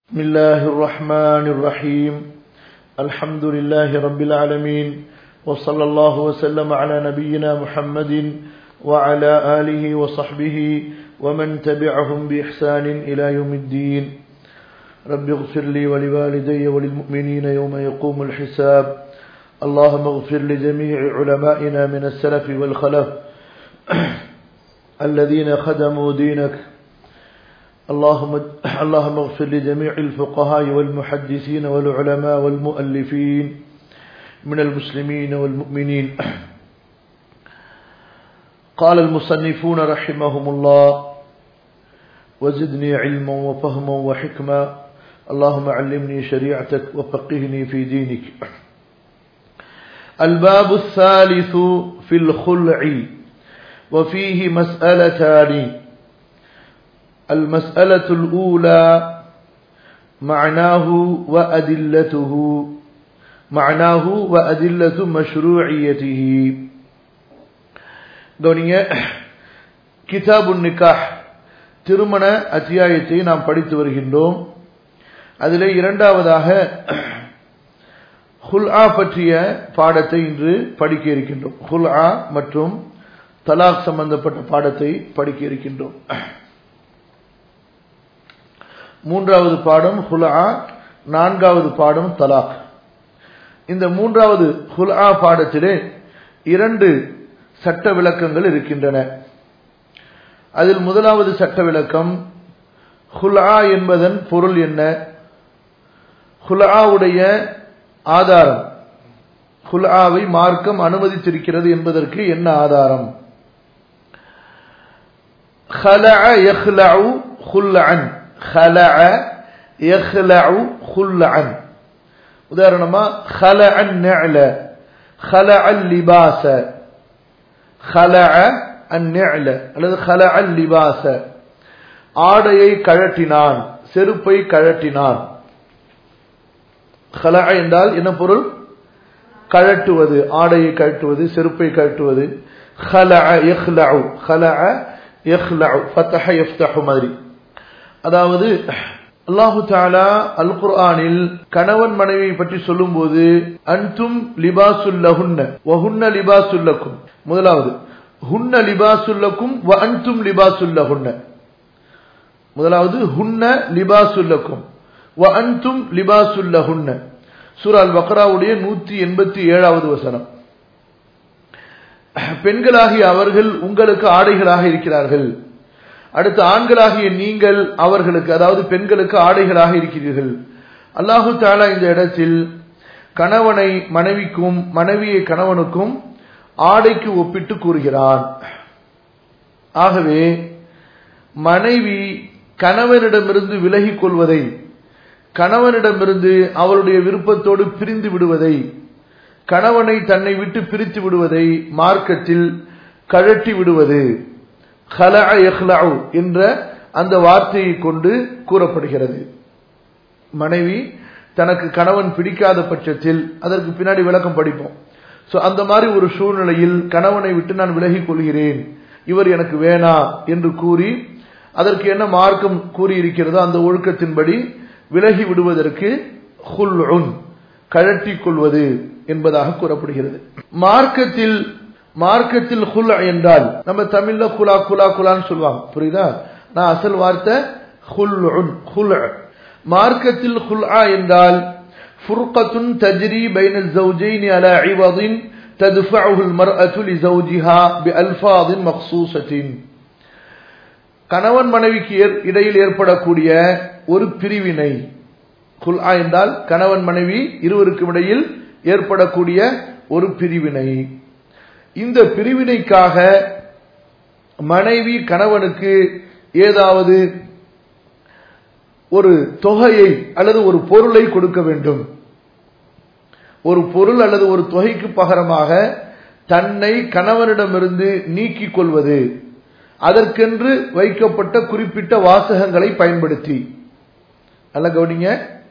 بسم الله الرحمن الرحيم الحمد لله رب العالمين وصلى الله وسلم على نبينا محمد وعلى آله وصحبه ومن تبعهم بإحسان إلى يوم الدين رب اغفر لي ولوالدي وللمؤمنين يوم يقوم الحساب اللهم اغفر لجميع علمائنا من السلف والخلف الذين خدموا دينك اللهم اللهم اغفر لجميع الفقهاء والمحدثين والعلماء والمؤلفين من المسلمين والمؤمنين قال المصنفون رحمهم الله وزدني علما وفهما وحكما اللهم علمني شريعتك وفقهني في دينك الباب الثالث في الخلع وفيه مسألتان المسألة الأولى معناه وأدلته معناه وأدلة مشروعيته கவனிங்க கிதாபு நிக்காஹ் திருமண அத்தியாயத்தை நாம் படித்து வருகின்றோம் அதில் இரண்டாவதாக ஹுல்ஆ பற்றிய பாடத்தை இன்று படிக்க இருக்கின்றோம் ஹுல்ஆ மற்றும் தலாக் சம்பந்தப்பட்ட பாடத்தை படிக்க இருக்கின்றோம் மூன்றாவது பாடம் ஹுலா நான்காவது பாடம் தலாக் இந்த மூன்றாவது ஹுலா பாடத்திலே இரண்டு சட்ட விளக்கங்கள் இருக்கின்றன அதில் முதலாவது சட்ட விளக்கம் ஹுலா என்பதன் பொருள் என்ன ஹுலாவுடைய ஆதாரம் ஹுலாவை மார்க்கம் அனுமதித்திருக்கிறது என்பதற்கு என்ன ஆதாரம் خلع يخلع خلعا خلع يخلع خلعا உதாரணமா خلع النعل خلع اللباس خلع النعل அல்லது خلع اللباس ஆடையை கழட்டினான் செருப்பை கழட்டினான் خلع என்றால் என்ன பொருள் கழட்டுவது ஆடையை கழட்டுவது செருப்பை கழட்டுவது خلع يخلع خلع يخلع فتح يفتح மாதிரி அதாவது அல்லாஹு தாலா அல் குர்ஆனில் கணவன் மனைவியை பற்றி சொல்லும்போது அன்தும் லிபாசுல்லஹுன்ன வஹுன்ன லிபாசுல்லக்கும் முதலாவது ஹுன்ன லிபாசுல்லக்கும் வ அன்தும் லிபாசுல்லஹுன்ன முதலாவது ஹுன்ன லிபாசுல்லக்கும் வ அன்தும் லிபாசுல்லஹுன்ன சூரால் பக்ராவுடைய நூத்தி எண்பத்தி ஏழாவது வசனம் பெண்களாகிய அவர்கள் உங்களுக்கு ஆடைகளாக இருக்கிறார்கள் அடுத்து ஆண்களாகிய நீங்கள் அவர்களுக்கு அதாவது பெண்களுக்கு ஆடைகளாக இருக்கிறீர்கள் அல்லாஹு தாலா இந்த இடத்தில் கணவனை மனைவிக்கும் மனைவியை கணவனுக்கும் ஆடைக்கு ஒப்பிட்டு கூறுகிறான் ஆகவே மனைவி கணவனிடமிருந்து விலகிக் கொள்வதை கணவனிடமிருந்து அவளுடைய விருப்பத்தோடு பிரிந்து விடுவதை கணவனை தன்னை விட்டு பிரித்து விடுவதை மார்க்கத்தில் கழட்டி விடுவது என்ற அந்த வார்த்தையை கொண்டு கூறப்படுகிறது மனைவி தனக்கு கணவன் பிடிக்காத பட்சத்தில் அதற்கு பின்னாடி விளக்கம் படிப்போம் சோ அந்த மாதிரி ஒரு சூழ்நிலையில் கணவனை விட்டு நான் விலகிக் கொள்கிறேன் இவர் எனக்கு வேணா என்று கூறி அதற்கு என்ன மார்க்கம் கூறியிருக்கிறதோ அந்த ஒழுக்கத்தின்படி விலகி விடுவதற்கு ஹுல் கழட்டி கொள்வது என்பதாக கூறப்படுகிறது மார்க்கத்தில் மார்க்கத்தில் ஹுல் என்றால் நம்ம தமிழ்ல குலா குலா குலான்னு சொல்லுவாங்க புரியுதா நான் அசல் வார்த்தை ஹுல் மார்க்கத்தில் ஹுல்ஆ என்றால் ஃபுர்கத்துன் தஜ்ரி பைனல் ஜௌஜைன் அலா இவதின் تدفعه المرأة لزوجها بألفاظ مخصوصة கணவன் மனைவிக்கு இடையில் ஏற்படக்கூடிய ஒரு பிரிவினை குல்ஆ என்றால் கணவன் மனைவி இருவருக்கும் இடையில் ஏற்படக்கூடிய ஒரு பிரிவினை இந்த பிரிவினைக்காக மனைவி கணவனுக்கு ஏதாவது ஒரு தொகையை அல்லது ஒரு பொருளை கொடுக்க வேண்டும் ஒரு பொருள் அல்லது ஒரு தொகைக்கு பகரமாக தன்னை கணவனிடமிருந்து நீக்கிக் கொள்வது அதற்கென்று வைக்கப்பட்ட குறிப்பிட்ட வாசகங்களை பயன்படுத்தி நல்ல கவனிங்க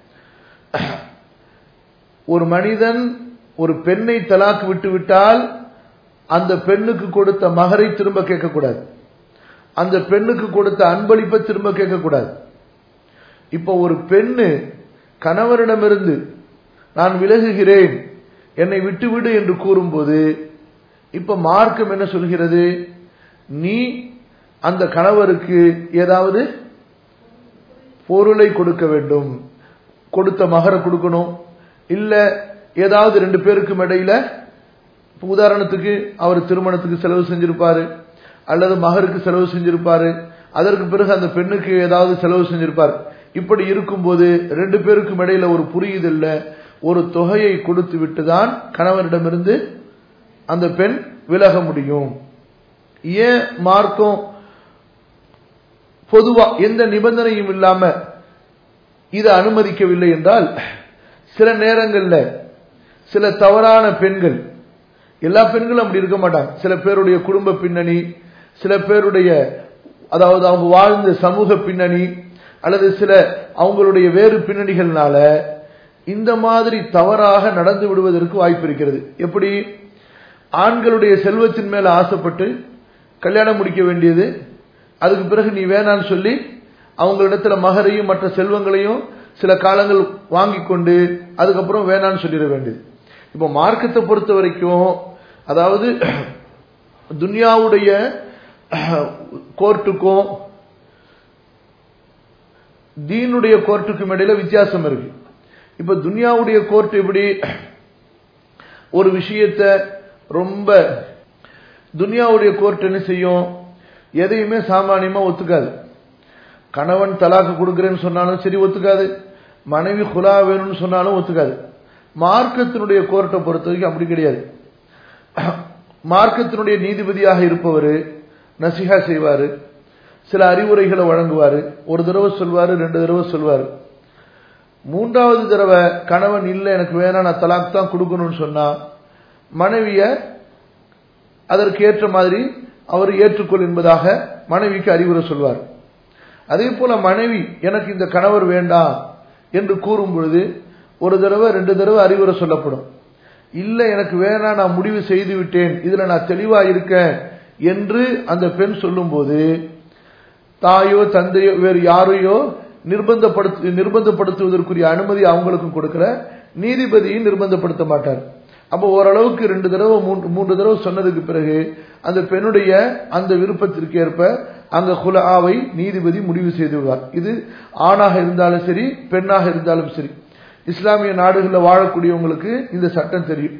ஒரு மனிதன் ஒரு பெண்ணை தலாக்கு விட்டு விட்டால் அந்த பெண்ணுக்கு கொடுத்த மகரை திரும்ப கேட்கக்கூடாது அந்த பெண்ணுக்கு கொடுத்த அன்பளிப்பை திரும்ப கேட்கக்கூடாது இப்போ ஒரு பெண்ணு கணவரிடமிருந்து நான் விலகுகிறேன் என்னை விட்டுவிடு என்று கூறும்போது இப்ப மார்க்கம் என்ன சொல்கிறது நீ அந்த கணவருக்கு ஏதாவது பொருளை கொடுக்க வேண்டும் கொடுத்த மகரை கொடுக்கணும் இல்ல ஏதாவது ரெண்டு பேருக்கும் இடையில இப்ப உதாரணத்துக்கு அவர் திருமணத்துக்கு செலவு செஞ்சிருப்பாரு அல்லது மகருக்கு செலவு செஞ்சிருப்பாரு அதற்கு பிறகு அந்த பெண்ணுக்கு ஏதாவது செலவு செஞ்சிருப்பார் இப்படி இருக்கும்போது ரெண்டு பேருக்கும் இடையில ஒரு புரியுதில்ல ஒரு தொகையை கொடுத்து விட்டுதான் கணவனிடமிருந்து அந்த பெண் விலக முடியும் ஏன் மார்க்கம் பொதுவா எந்த நிபந்தனையும் இல்லாம இதை அனுமதிக்கவில்லை என்றால் சில நேரங்கள்ல சில தவறான பெண்கள் எல்லா பெண்களும் அப்படி இருக்க மாட்டாங்க சில பேருடைய குடும்ப பின்னணி சில பேருடைய அதாவது அவங்க வாழ்ந்த சமூக பின்னணி அல்லது சில அவங்களுடைய வேறு பின்னணிகள்னால இந்த மாதிரி தவறாக நடந்து விடுவதற்கு வாய்ப்பு இருக்கிறது எப்படி ஆண்களுடைய செல்வத்தின் மேல ஆசைப்பட்டு கல்யாணம் முடிக்க வேண்டியது அதுக்கு பிறகு நீ வேணான்னு சொல்லி அவங்களிடத்துல மகரையும் மற்ற செல்வங்களையும் சில காலங்கள் வாங்கி கொண்டு அதுக்கப்புறம் வேணான்னு சொல்லிட வேண்டியது இப்போ மார்க்கத்தை பொறுத்த வரைக்கும் அதாவது துன்யாவுடைய கோர்ட்டுக்கும் தீனுடைய கோர்ட்டுக்கும் இடையில வித்தியாசம் இருக்கு இப்ப துன்யாவுடைய கோர்ட் எப்படி ஒரு விஷயத்த ரொம்ப துன்யாவுடைய கோர்ட் என்ன செய்யும் எதையுமே சாமானியமா ஒத்துக்காது கணவன் தலாக்கு கொடுக்கிறேன்னு சொன்னாலும் சரி ஒத்துக்காது மனைவி குலா வேணும்னு சொன்னாலும் ஒத்துக்காது மார்க்கத்தினுடைய கோர்ட்டை பொறுத்த வரைக்கும் அப்படி கிடையாது மார்க்கத்தினுடைய நீதிபதியாக இருப்பவர் நசிஹா செய்வாரு சில அறிவுரைகளை வழங்குவாரு ஒரு தடவை சொல்வாரு ரெண்டு தடவை சொல்வாரு மூன்றாவது தடவை கணவன் இல்லை எனக்கு வேணாம் நான் தலாக் தான் கொடுக்கணும்னு சொன்னா மனைவிய அதற்கு ஏற்ற மாதிரி அவர் ஏற்றுக்கொள் என்பதாக மனைவிக்கு அறிவுரை சொல்வார் அதே போல மனைவி எனக்கு இந்த கணவர் வேண்டாம் என்று கூறும் பொழுது ஒரு தடவை ரெண்டு தடவை அறிவுரை சொல்லப்படும் இல்ல எனக்கு வேணாம் நான் முடிவு செய்து விட்டேன் இதுல நான் தெளிவா இருக்கேன் என்று அந்த பெண் சொல்லும்போது தாயோ தந்தையோ வேறு யாரையோ நிர்பந்தப்படுத்து நிர்பந்தப்படுத்துவதற்குரிய அனுமதி அவங்களுக்கும் கொடுக்கிற நீதிபதியும் நிர்பந்தப்படுத்த மாட்டார் அப்போ ஓரளவுக்கு ரெண்டு தடவை மூன்று மூன்று தடவை சொன்னதுக்கு பிறகு அந்த பெண்ணுடைய அந்த விருப்பத்திற்கு ஏற்ப அங்க குலாவை நீதிபதி முடிவு செய்து விடுவார் இது ஆணாக இருந்தாலும் சரி பெண்ணாக இருந்தாலும் சரி இஸ்லாமிய நாடுகளில் வாழக்கூடியவங்களுக்கு இந்த சட்டம் தெரியும்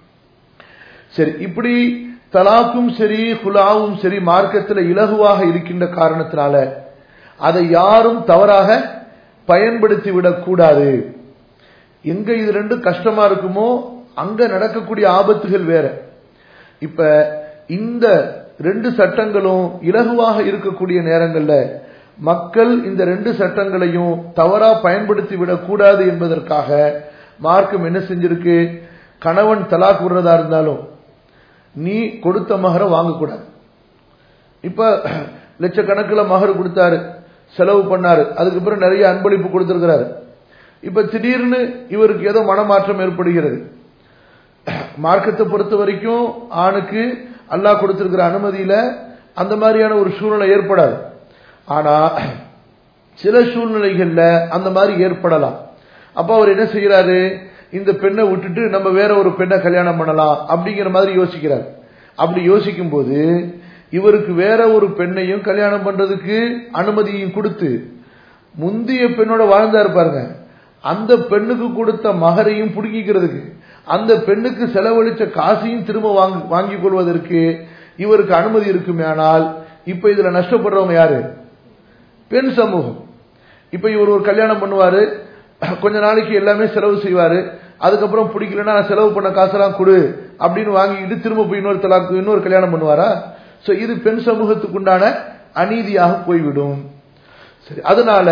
சரி இப்படி தலாக்கும் சரி குலாவும் சரி மார்க்கத்தில் இலகுவாக இருக்கின்ற காரணத்தினால அதை யாரும் தவறாக பயன்படுத்தி விடக்கூடாது எங்க இது ரெண்டும் கஷ்டமா இருக்குமோ அங்க நடக்கக்கூடிய ஆபத்துகள் வேற இப்ப இந்த ரெண்டு சட்டங்களும் இலகுவாக இருக்கக்கூடிய நேரங்கள்ல மக்கள் இந்த ரெண்டு சட்டங்களையும் தவறா பயன்படுத்தி விடக்கூடாது என்பதற்காக மார்க்கம் என்ன செஞ்சிருக்கு கணவன் தலாக் விடுறதா இருந்தாலும் நீ கொடுத்த மகரை வாங்கக்கூடாது இப்ப லட்சக்கணக்கில் மகர் கொடுத்தாரு செலவு பண்ணாரு அதுக்கப்புறம் நிறைய அன்பளிப்பு கொடுத்திருக்கிறாரு இப்ப திடீர்னு இவருக்கு ஏதோ மனமாற்றம் ஏற்படுகிறது மார்க்கத்தை பொறுத்த வரைக்கும் ஆணுக்கு அல்லாஹ் கொடுத்திருக்கிற அனுமதியில அந்த மாதிரியான ஒரு சூழ்நிலை ஏற்படாது ஆனா சில சூழ்நிலைகள்ல அந்த மாதிரி ஏற்படலாம் அப்ப அவர் என்ன செய்யறாரு இந்த பெண்ணை விட்டுட்டு நம்ம வேற ஒரு பெண்ணை கல்யாணம் பண்ணலாம் அப்படிங்கிற மாதிரி யோசிக்கிறார் அப்படி யோசிக்கும் போது இவருக்கு வேற ஒரு பெண்ணையும் கல்யாணம் பண்றதுக்கு அனுமதியும் கொடுத்து முந்தைய பெண்ணோட வாழ்ந்தாரு பாருங்க அந்த பெண்ணுக்கு கொடுத்த மகரையும் புடுங்கிக்கிறதுக்கு அந்த பெண்ணுக்கு செலவழிச்ச காசையும் திரும்ப வாங்கி வாங்கிக் கொள்வதற்கு இவருக்கு அனுமதி இருக்குமே ஆனால் இப்ப இதுல நஷ்டப்படுறவங்க யாரு பெண் சமூகம் இப்ப இவர் ஒரு கல்யாணம் பண்ணுவாரு கொஞ்ச நாளைக்கு எல்லாமே செலவு செய்வாரு அதுக்கப்புறம் பிடிக்கலன்னா நான் செலவு பண்ண காசெல்லாம் கொடு அப்படின்னு வாங்கிக்கிட்டு திரும்ப போய் இன்னொரு தலாக்கு இன்னொரு கல்யாணம் பண்ணுவாரா சோ இது பெண் சமூகத்துக்கு உண்டான அநீதியாக போய்விடும் சரி அதனால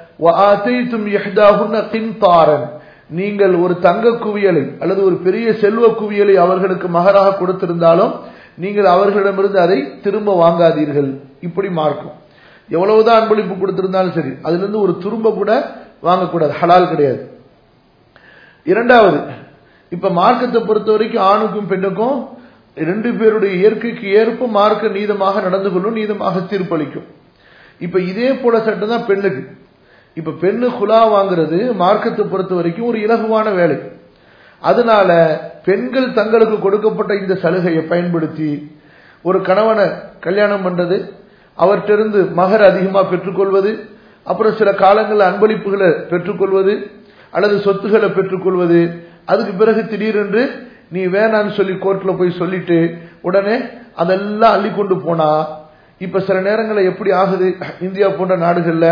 நீங்கள் ஒரு தங்க குவியலை அல்லது ஒரு பெரிய செல்வ குவியலை அவர்களுக்கு மகராக கொடுத்திருந்தாலும் நீங்கள் அவர்களிடமிருந்து அதை திரும்ப வாங்காதீர்கள் இப்படி மார்க்கும் எவ்வளவுதான் அன்பளிப்பு கொடுத்திருந்தாலும் சரி அதுல இருந்து ஒரு துரும்ப கூட வாங்கக்கூடாது ஹலால் கிடையாது இரண்டாவது இப்ப மார்க்கத்தை பொறுத்த வரைக்கும் ஆணுக்கும் பெண்ணுக்கும் ரெண்டு பேருடைய இயற்கைக்கு ஏற்ப மார்க்க நீதமாக நடந்து கொள்ளும் நீதமாக தீர்ப்பளிக்கும் இப்ப இதே போல சட்டம் தான் பெண்ணுக்கு இப்ப பெண்ணு குலா வாங்குறது மார்க்கத்தை பொறுத்த வரைக்கும் ஒரு இலகுவான வேலை அதனால பெண்கள் தங்களுக்கு கொடுக்கப்பட்ட இந்த சலுகையை பயன்படுத்தி ஒரு கணவனை கல்யாணம் பண்றது அவர்கிட்ட மகர் அதிகமா பெற்றுக்கொள்வது அப்புறம் சில காலங்களில் அன்பளிப்புகளை பெற்றுக்கொள்வது அல்லது சொத்துக்களை பெற்றுக்கொள்வது அதுக்கு பிறகு திடீரென்று நீ வேணான்னு சொல்லி கோர்ட்ல போய் சொல்லிட்டு உடனே அதெல்லாம் அள்ளி கொண்டு போனா இப்ப சில நேரங்களில் எப்படி ஆகுது இந்தியா போன்ற நாடுகள்ல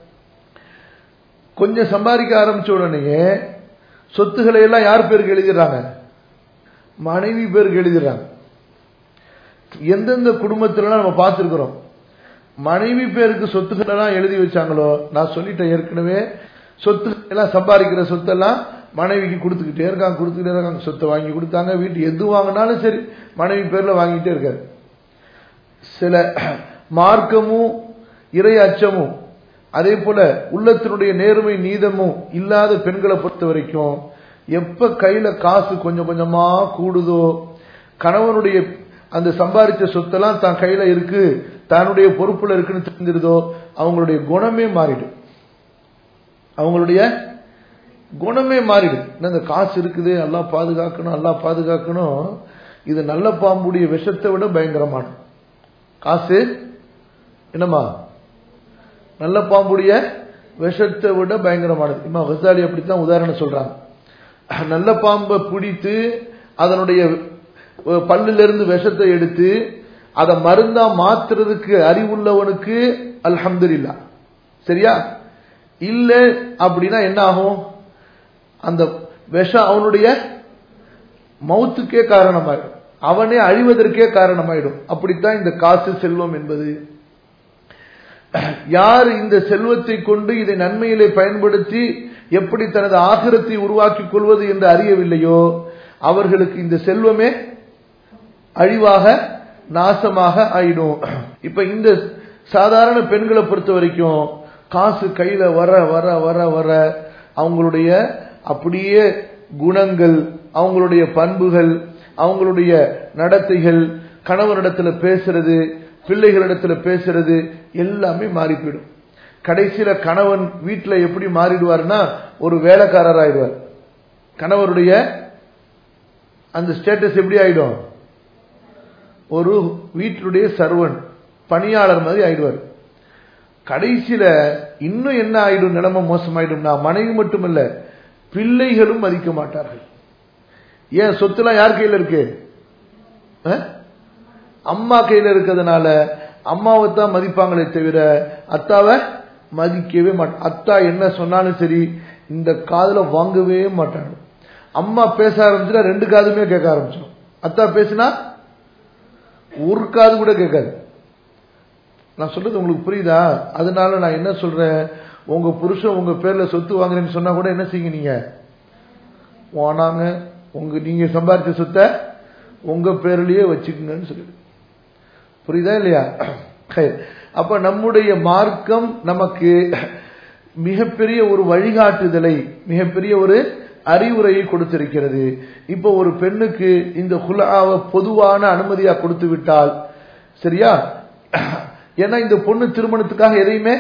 கொஞ்சம் சம்பாதிக்க ஆரம்பிச்ச உடனேயே சொத்துக்களை எல்லாம் யார் பேருக்கு எழுதிடுறாங்க மனைவி பேருக்கு எழுதிடுறாங்க எந்தெந்த குடும்பத்துல நம்ம பார்த்துருக்கிறோம் மனைவி பேருக்கு சொத்துக்கள் எல்லாம் எழுதி வச்சாங்களோ நான் சொல்லிட்டேன் ஏற்கனவே சொத்து எல்லாம் சம்பாதிக்கிற சொத்தெல்லாம் மனைவிக்கு கொடுத்துக்கிட்டே இருக்காங்க கொடுத்துக்கிட்டே இருக்காங்க சொத்தை வாங்கி கொடுத்தாங்க வீட்டு எது வாங்கினாலும் சரி மனைவி பேர்ல வாங்கிட்டே இருக்காரு சில மார்க்கமும் இறை அச்சமும் அதே போல உள்ளத்தினுடைய நேர்மை நீதமும் இல்லாத பெண்களை பொறுத்த வரைக்கும் எப்ப கையில காசு கொஞ்சம் கொஞ்சமா கூடுதோ கணவனுடைய அந்த சம்பாதிச்ச சொத்தெல்லாம் தான் கையில இருக்கு தன்னுடைய பொறுப்புல இருக்குன்னு தெரிஞ்சிருதோ அவங்களுடைய குணமே மாறிடும் அவங்களுடைய குணமே மாறிடும் இந்த காசு இருக்குது எல்லாம் பாதுகாக்கணும் எல்லாம் பாதுகாக்கணும் இது நல்ல பாம்புடைய விஷத்தை விட பயங்கரமான காசு என்னமா நல்ல பாம்புடைய விஷத்தை விட பயங்கரமானது இம்மா வசாலி அப்படித்தான் உதாரணம் சொல்றாங்க நல்ல பாம்பை பிடித்து அதனுடைய பல்லிலிருந்து விஷத்தை எடுத்து அதை மருந்தா மாத்துறதுக்கு அறிவுள்ளவனுக்கு அல்ஹம்துல்லா சரியா இல்ல அப்படின்னா என்ன ஆகும் அந்த விஷம் அவனுடைய மௌத்துக்கே காரணமாயிடும் அவனே அழிவதற்கே காரணமாயிடும் அப்படித்தான் இந்த காசு செல்வம் என்பது யார் இந்த செல்வத்தை கொண்டு இதை நன்மையிலே பயன்படுத்தி எப்படி தனது ஆகிரத்தை உருவாக்கிக் கொள்வது என்று அறியவில்லையோ அவர்களுக்கு இந்த செல்வமே அழிவாக நாசமாக ஆயிடும் இப்ப இந்த சாதாரண பெண்களை பொறுத்த வரைக்கும் காசு கையில வர வர வர வர அவங்களுடைய அப்படியே குணங்கள் அவங்களுடைய பண்புகள் அவங்களுடைய நடத்தைகள் கணவனிடத்துல பேசுறது பிள்ளைகளிடத்துல பேசுறது எல்லாமே மாறி போயிடும் கடைசியில கணவன் வீட்டுல எப்படி மாறிடுவார்னா ஒரு வேலைக்காரர் ஆயிடுவார் கணவருடைய அந்த ஸ்டேட்டஸ் எப்படி ஆயிடும் ஒரு வீட்டினுடைய சர்வன் பணியாளர் மாதிரி ஆயிடுவார் கடைசியில இன்னும் என்ன ஆயிடும் நிலைமை மோசமாயிடும்னா மனைவி மட்டுமல்ல பிள்ளைகளும் மதிக்க மாட்டார்கள் ஏன் சொத்துலாம் யார் கையில் இருக்கு அம்மா கையில் இருக்கிறதுனால அம்மாவை தான் மதிப்பாங்களே தவிர அத்தாவை மதிக்கவே மாட்டாங்க அத்தா என்ன சொன்னாலும் சரி இந்த காதுல வாங்கவே மாட்டாங்க அம்மா பேச ஆரம்பிச்சுன்னா ரெண்டு காதுமே கேட்க ஆரம்பிச்சிடும் அத்தா பேசினா ஒரு காது கூட கேட்காது நான் சொல்றது உங்களுக்கு புரியுதா அதனால நான் என்ன சொல்றேன் உங்க புருஷன் உங்க பேர்ல சொத்து வாங்குறேன்னு சொன்னா கூட என்ன செய்யுங்க நீங்க வானாங்க உங்க நீங்க சம்பாதிச்ச சொத்தை உங்க பேர்லயே வச்சுக்கோங்கன்னு சொல்லிடு புரியுதா இல்லையா அப்ப நம்முடைய மார்க்கம் நமக்கு மிகப்பெரிய ஒரு வழிகாட்டுதலை மிகப்பெரிய ஒரு அறிவுரையை கொடுத்திருக்கிறது இப்போ ஒரு பெண்ணுக்கு இந்த குலாவை பொதுவான அனுமதியா கொடுத்து விட்டால் சரியா ஏன்னா இந்த பொண்ணு திருமணத்துக்காக எதையுமே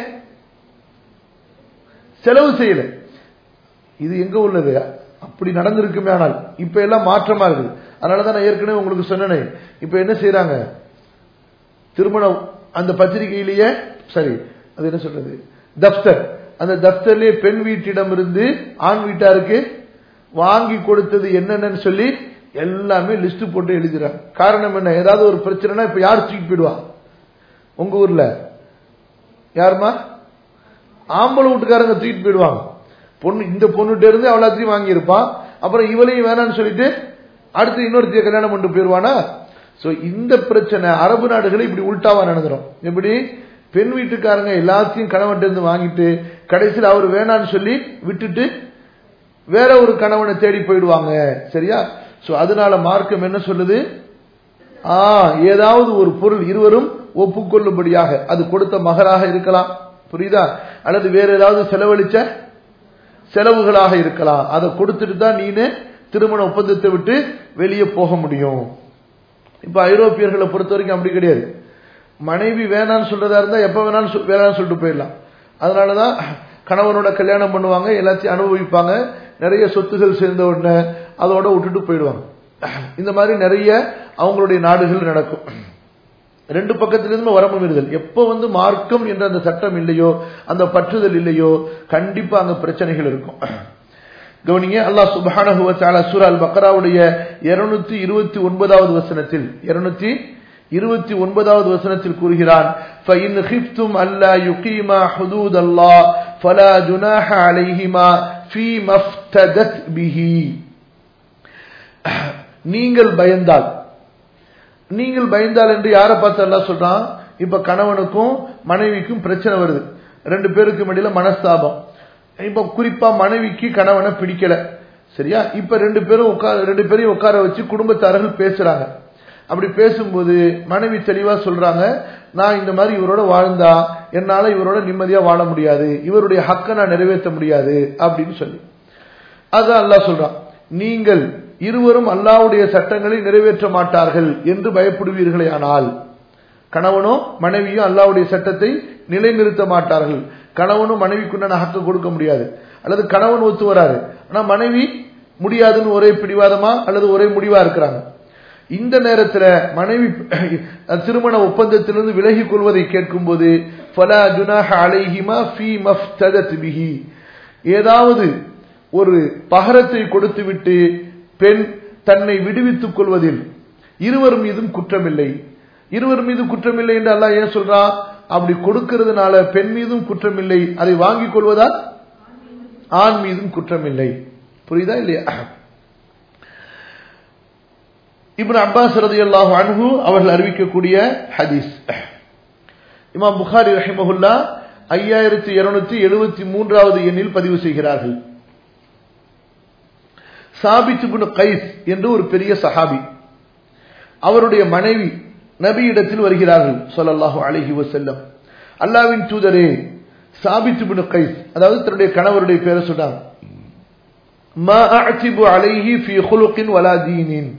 செலவு செய்யல இது எங்க உள்ளது அப்படி நடந்திருக்குமே ஆனால் இப்ப எல்லாம் மாற்றமா இருக்குது அதனாலதான் நான் ஏற்கனவே உங்களுக்கு சொன்னேன் இப்ப என்ன செய்யறாங்க திருமணம் அந்த பத்திரிகையிலேயே சரி அது என்ன சொல்றது தப்தர் அந்த தப்தர்லயே பெண் வீட்டிடம் இருந்து ஆண் வீட்டாருக்கு வாங்கி கொடுத்தது என்னென்னு சொல்லி எல்லாமே லிஸ்ட் போட்டு எழுதுறாங்க காரணம் என்ன ஏதாவது ஒரு பிரச்சனைனா இப்ப யார் தூக்கி போயிடுவா உங்க ஊர்ல யாருமா ஆம்பளை வீட்டுக்காரங்க தூக்கிட்டு போயிடுவாங்க பொண்ணு இந்த பொண்ணுகிட்ட இருந்து அவ்வளோத்தையும் வாங்கியிருப்பான் அப்புறம் இவளையும் வேணாம்னு சொல்லிட்டு அடுத்து இன்னொருத்தைய கல்யாணம் பண்ணிட்டு போயிடுவானா சோ இந்த பிரச்சனை அரபு நாடுகளை இப்படி உள்டாவா நடந்துரும் எப்படி பெண் வீட்டுக்காரங்க எல்லாத்தையும் கணவன் இருந்து வாங்கிட்டு கடைசியில் அவர் வேணான்னு சொல்லி விட்டுட்டு வேற ஒரு கணவனை தேடி போயிடுவாங்க சரியா சோ அதனால மார்க்கம் என்ன சொல்லுது ஆ ஏதாவது ஒரு பொருள் இருவரும் ஒப்புக்கொள்ளும்படியாக அது கொடுத்த மகராக இருக்கலாம் புரியுதா அல்லது வேற ஏதாவது செலவழிச்ச செலவுகளாக இருக்கலாம் அதை கொடுத்துட்டு தான் நீனு திருமண ஒப்பந்தத்தை விட்டு வெளியே போக முடியும் இப்ப ஐரோப்பியர்களை பொறுத்த வரைக்கும் அப்படி கிடையாது மனைவி வேணான்னு சொல்றதா இருந்தா எப்ப வேணாலும் வேணாம்னு சொல்லிட்டு போயிடலாம் அதனாலதான் கணவனோட கல்யாணம் பண்ணுவாங்க எல்லாத்தையும் அனுபவிப்பாங்க நிறைய சொத்துகள் சேர்ந்த உடனே அதோட விட்டுட்டு போயிடுவாங்க இந்த மாதிரி நிறைய அவங்களுடைய நாடுகள் நடக்கும் ரெண்டு பக்கத்திலிருந்து வரம்பு மீறுதல் எப்போ வந்து மார்க்கம் என்ற அந்த சட்டம் இல்லையோ அந்த பற்றுதல் இல்லையோ கண்டிப்பா அங்க பிரச்சனைகள் இருக்கும் கவனிங்க அல்லாஹ் சுப்ஹானஹு வ தஆலா சூரா அல் பக்ராவுடைய 229வது வசனத்தில் 229வது வசனத்தில் கூறுகிறான் فَإِنْ خِفْتُمْ أَلَّا يُقِيمَا حُدُودَ اللَّهِ فَلَا جُنَاحَ عَلَيْهِمَا فِيمَا افْتَدَتْ بِهِ நீங்கள் பயந்தால் நீங்கள் பயந்தால் என்று யாரை பார்த்து அல்லாஹ் சொல்றான் இப்ப கணவனுக்கும் மனைவிக்கும் பிரச்சனை வருது ரெண்டு பேருக்கும் இடையில மனஸ்தாபம் இப்ப குறிப்பா மனைவிக்கு கணவனை பிடிக்கல சரியா இப்ப ரெண்டு பேரும் உட்கார ரெண்டு பேரையும் உட்கார வச்சு குடும்பத்தார்கள் பேசுறாங்க அப்படி பேசும்போது மனைவி தெளிவா சொல்றாங்க நான் இந்த மாதிரி இவரோட வாழ்ந்தா என்னால இவரோட நிம்மதியா வாழ முடியாது இவருடைய ஹக்க நான் நிறைவேற்ற முடியாது அப்படின்னு சொல்லி அதான் அல்லாஹ் சொல்றான் நீங்கள் இருவரும் அல்லாவுடைய சட்டங்களை நிறைவேற்ற மாட்டார்கள் என்று பயப்படுவீர்களே ஆனால் கணவனோ மனைவியும் அல்லாவுடைய சட்டத்தை நிலைநிறுத்த மாட்டார்கள் கணவனும் மனைவிக்குண்டான ஹக்க கொடுக்க முடியாது அல்லது கணவன் ஒத்து வராது ஆனா மனைவி முடியாதுன்னு ஒரே பிடிவாதமா அல்லது ஒரே முடிவா இருக்கிறாங்க இந்த நேரத்துல மனைவி திருமண ஒப்பந்தத்திலிருந்து விலகிக் கொள்வதை கேட்கும் போது ஃபலா ஜுனாஹ அலைஹிமா ஃபீ மஃப்ததத் பிஹி ஏதாவது ஒரு பகரத்தை கொடுத்துவிட்டு பெண் தன்னை விடுவித்துக் கொள்வதில் இருவர் மீதும் குற்றமில்லை இருவர் மீது குற்றமில்லை என்று அல்லாஹ் ஏன் சொல்றான் அப்படி கொடுக்கிறதுனால பெண் மீதும் குற்றமில்லை அதை வாங்கிக் கொள்வதால் ஆண் மீதும் குற்றமில்லை புரியுதா இல்லையா இப்னு அப்பாஸ் ரதியல்லாஹு அன்ஹு அவர்கள் அறிவிக்கக்கூடிய ஹதீஸ் இமாம் புகாரி ரஹிமஹுல்லா ஐயாயிரத்தி இருநூத்தி எழுபத்தி மூன்றாவது எண்ணில் பதிவு செய்கிறார்கள் சாபித் இப்னு கைஸ் என்று ஒரு பெரிய சஹாபி அவருடைய மனைவி நபியிடத்தில் வருகிறார்கள் சொல்லல்லாஹு அலைஹி வஸல்லம் அல்லாவின் தூதரே சாபித் இப்னு கைஸ் அதாவது தன்னுடைய கணவருடைய பேரை சொன்னாங்க மா அஅதிபு அலைஹி ஃபீ குலுகின் வலா தீனின்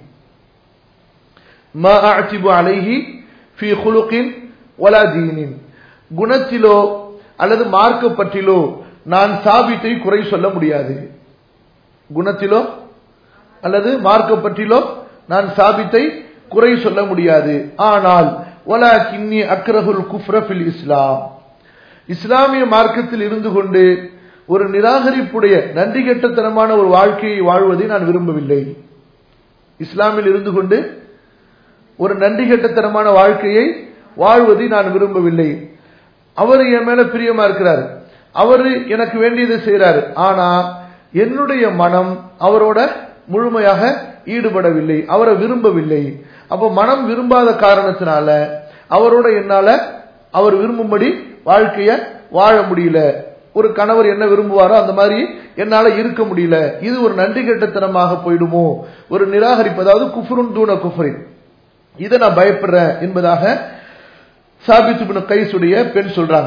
மா அஅதிபு அலைஹி ஃபீ குலுகின் வலா தீனின் குணத்திலோ அல்லது மார்க்க பற்றிலோ நான் சாபித்தை குறை சொல்ல முடியாது குணத்திலோ அல்லது மார்க்க பற்றிலோ நான் சாபித்தை குறை சொல்ல முடியாது ஆனால் ஒலா கின்னி அக்ரஹுல் குஃப்ரஃபில் இஸ்லாம் இஸ்லாமிய மார்க்கத்தில் இருந்து கொண்டு ஒரு நிராகரிப்புடைய நன்றி கெட்டத்தனமான ஒரு வாழ்க்கையை வாழ்வதை நான் விரும்பவில்லை இஸ்லாமில் இருந்து கொண்டு ஒரு நன்றி கெட்டத்தனமான வாழ்க்கையை வாழ்வதை நான் விரும்பவில்லை அவர் என் மேல பிரியமா இருக்கிறார் அவரு எனக்கு வேண்டியதை செய்யறாரு ஆனா என்னுடைய மனம் அவரோட முழுமையாக ஈடுபடவில்லை அவரை விரும்பவில்லை அப்ப மனம் விரும்பாத காரணத்தினால அவரோட என்னால அவர் விரும்பும்படி வாழ்க்கைய வாழ முடியல ஒரு கணவர் என்ன விரும்புவாரோ அந்த மாதிரி என்னால இருக்க முடியல இது ஒரு நன்றி கெட்டத்தனமாக போயிடுமோ ஒரு நிராகரிப்பு அதாவது குஃபுருன் தூண குஃபரின் இதை நான் பயப்படுறேன் என்பதாக சாபித்து கைசுடைய பெண் சொல்றாங்க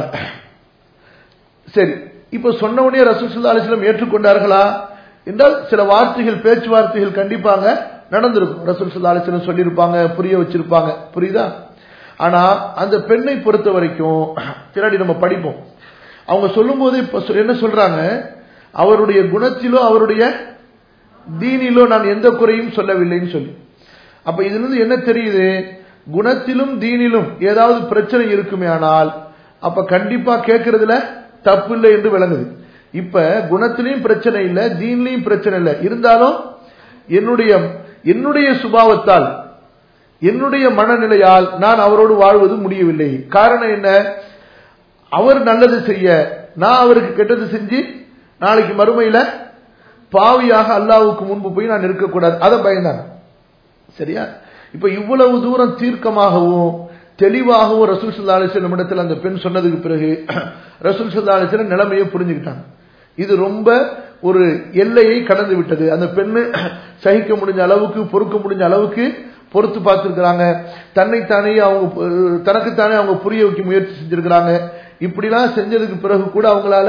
சரி இப்ப சொன்ன உடனே ரசூசுல்லா அலிஸ்லம் ஏற்றுக்கொண்டார்களா என்றால் சில வார்த்தைகள் பேச்சுவார்த்தைகள் கண்டிப்பாங்க நடந்திருக்கும் ரசூல் சுல்லா அலிஸ்லம் சொல்லியிருப்பாங்க புரிய வச்சிருப்பாங்க புரியுதா ஆனா அந்த பெண்ணை பொறுத்த வரைக்கும் பின்னாடி நம்ம படிப்போம் அவங்க சொல்லும் போது இப்ப என்ன சொல்றாங்க அவருடைய குணத்திலோ அவருடைய தீனிலோ நான் எந்த குறையும் சொல்லவில்லைன்னு சொல்லி அப்ப இதுல இருந்து என்ன தெரியுது குணத்திலும் தீனிலும் ஏதாவது பிரச்சனை இருக்குமே ஆனால் அப்ப கண்டிப்பா கேட்கறதுல தப்பு இல்லை என்று விளங்குது இப்ப குணத்திலையும் பிரச்சனை இல்லை தீன்லையும் பிரச்சனை இல்லை இருந்தாலும் என்னுடைய என்னுடைய சுபாவத்தால் என்னுடைய மனநிலையால் நான் அவரோடு வாழ்வது முடியவில்லை காரணம் என்ன அவர் நல்லது செய்ய நான் அவருக்கு கெட்டது செஞ்சு நாளைக்கு மறுமையில பாவியாக அல்லாவுக்கு முன்பு போய் நான் இருக்கக்கூடாது அதை பயந்தாங்க சரியா இப்ப இவ்வளவு தூரம் தீர்க்கமாகவும் தெளிவாகவும் ரசூல் சுல்லா அலிஸ்லம் இடத்துல அந்த பெண் சொன்னதுக்கு பிறகு ரசூல் சுல்லா அலிஸ்லம் நிலைமையை புரிஞ்சுக்கிட்டாங்க இது ரொம்ப ஒரு எல்லையை கடந்து விட்டது அந்த பெண்ணு சகிக்க முடிஞ்ச அளவுக்கு பொறுக்க முடிஞ்ச அளவுக்கு பொறுத்து பார்த்திருக்கிறாங்க தன்னைத்தானே அவங்க தனக்குத்தானே அவங்க புரிய வைக்க முயற்சி செஞ்சிருக்கிறாங்க இப்படிலாம் செஞ்சதுக்கு பிறகு கூட அவங்களால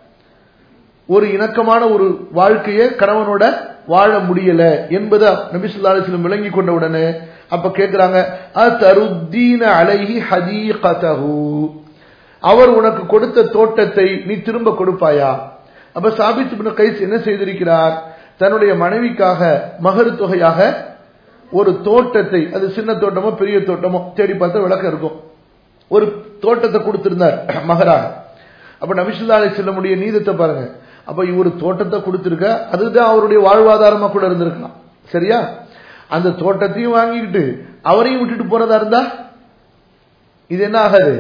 ஒரு இணக்கமான ஒரு வாழ்க்கையை கணவனோட வாழ முடியல என்பதை நபிசுல்லா அலிஸ்லம் விளங்கி கொண்ட உடனே அப்ப கேட்கிறாங்க அத்தருத்தீன அலைஹி ஹதீகதஹு அவர் உனக்கு கொடுத்த தோட்டத்தை நீ திரும்ப கொடுப்பாயா அப்ப சாபித் பின் கைஸ் என்ன செய்திருக்கிறார் தன்னுடைய மனைவிக்காக மகரு தொகையாக ஒரு தோட்டத்தை அது சின்ன தோட்டமோ பெரிய தோட்டமோ தேடி பார்த்தா விளக்கம் இருக்கும் ஒரு தோட்டத்தை கொடுத்திருந்தார் மகராக அப்ப நபிசுல்லா அலி செல்லமுடைய நீதத்தை பாருங்க அப்ப இவர் தோட்டத்தை கொடுத்திருக்க அதுதான் அவருடைய வாழ்வாதாரமா கூட இருந்திருக்கலாம் சரியா அந்த தோட்டத்தையும் வாங்கிக்கிட்டு அவரையும் விட்டுட்டு போறதா இருந்தா இது என்ன ஆகாது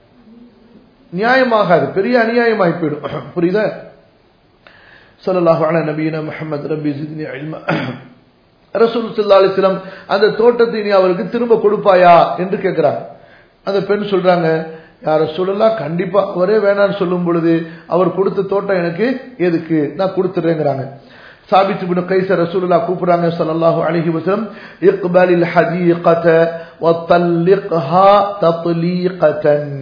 நியாயமாகாது பெரிய அநியாயமாகி போயிடும் புரியுதா சொல்லலாஹு அலா நபீன முஹம்மது ரபி ஜித்னி இல்மா ரசூல் சல்லா அலிஸ்லாம் அந்த தோட்டத்தை நீ அவருக்கு திரும்ப கொடுப்பாயா என்று கேட்கிறாங்க அந்த பெண் சொல்றாங்க யார சொல்லலாம் கண்டிப்பா அவரே வேணான்னு சொல்லும் பொழுது அவர் கொடுத்த தோட்டம் எனக்கு எதுக்கு நான் கொடுத்துறேங்கிறாங்க சாபித் பின் கைச ரசூலுல்லா கூப்பிடுறாங்க ஸல்லல்லாஹு அலைஹி வஸல்லம் இக்பலில் ஹதீகத வத்தல்லிக்ஹா தத்லீகதன்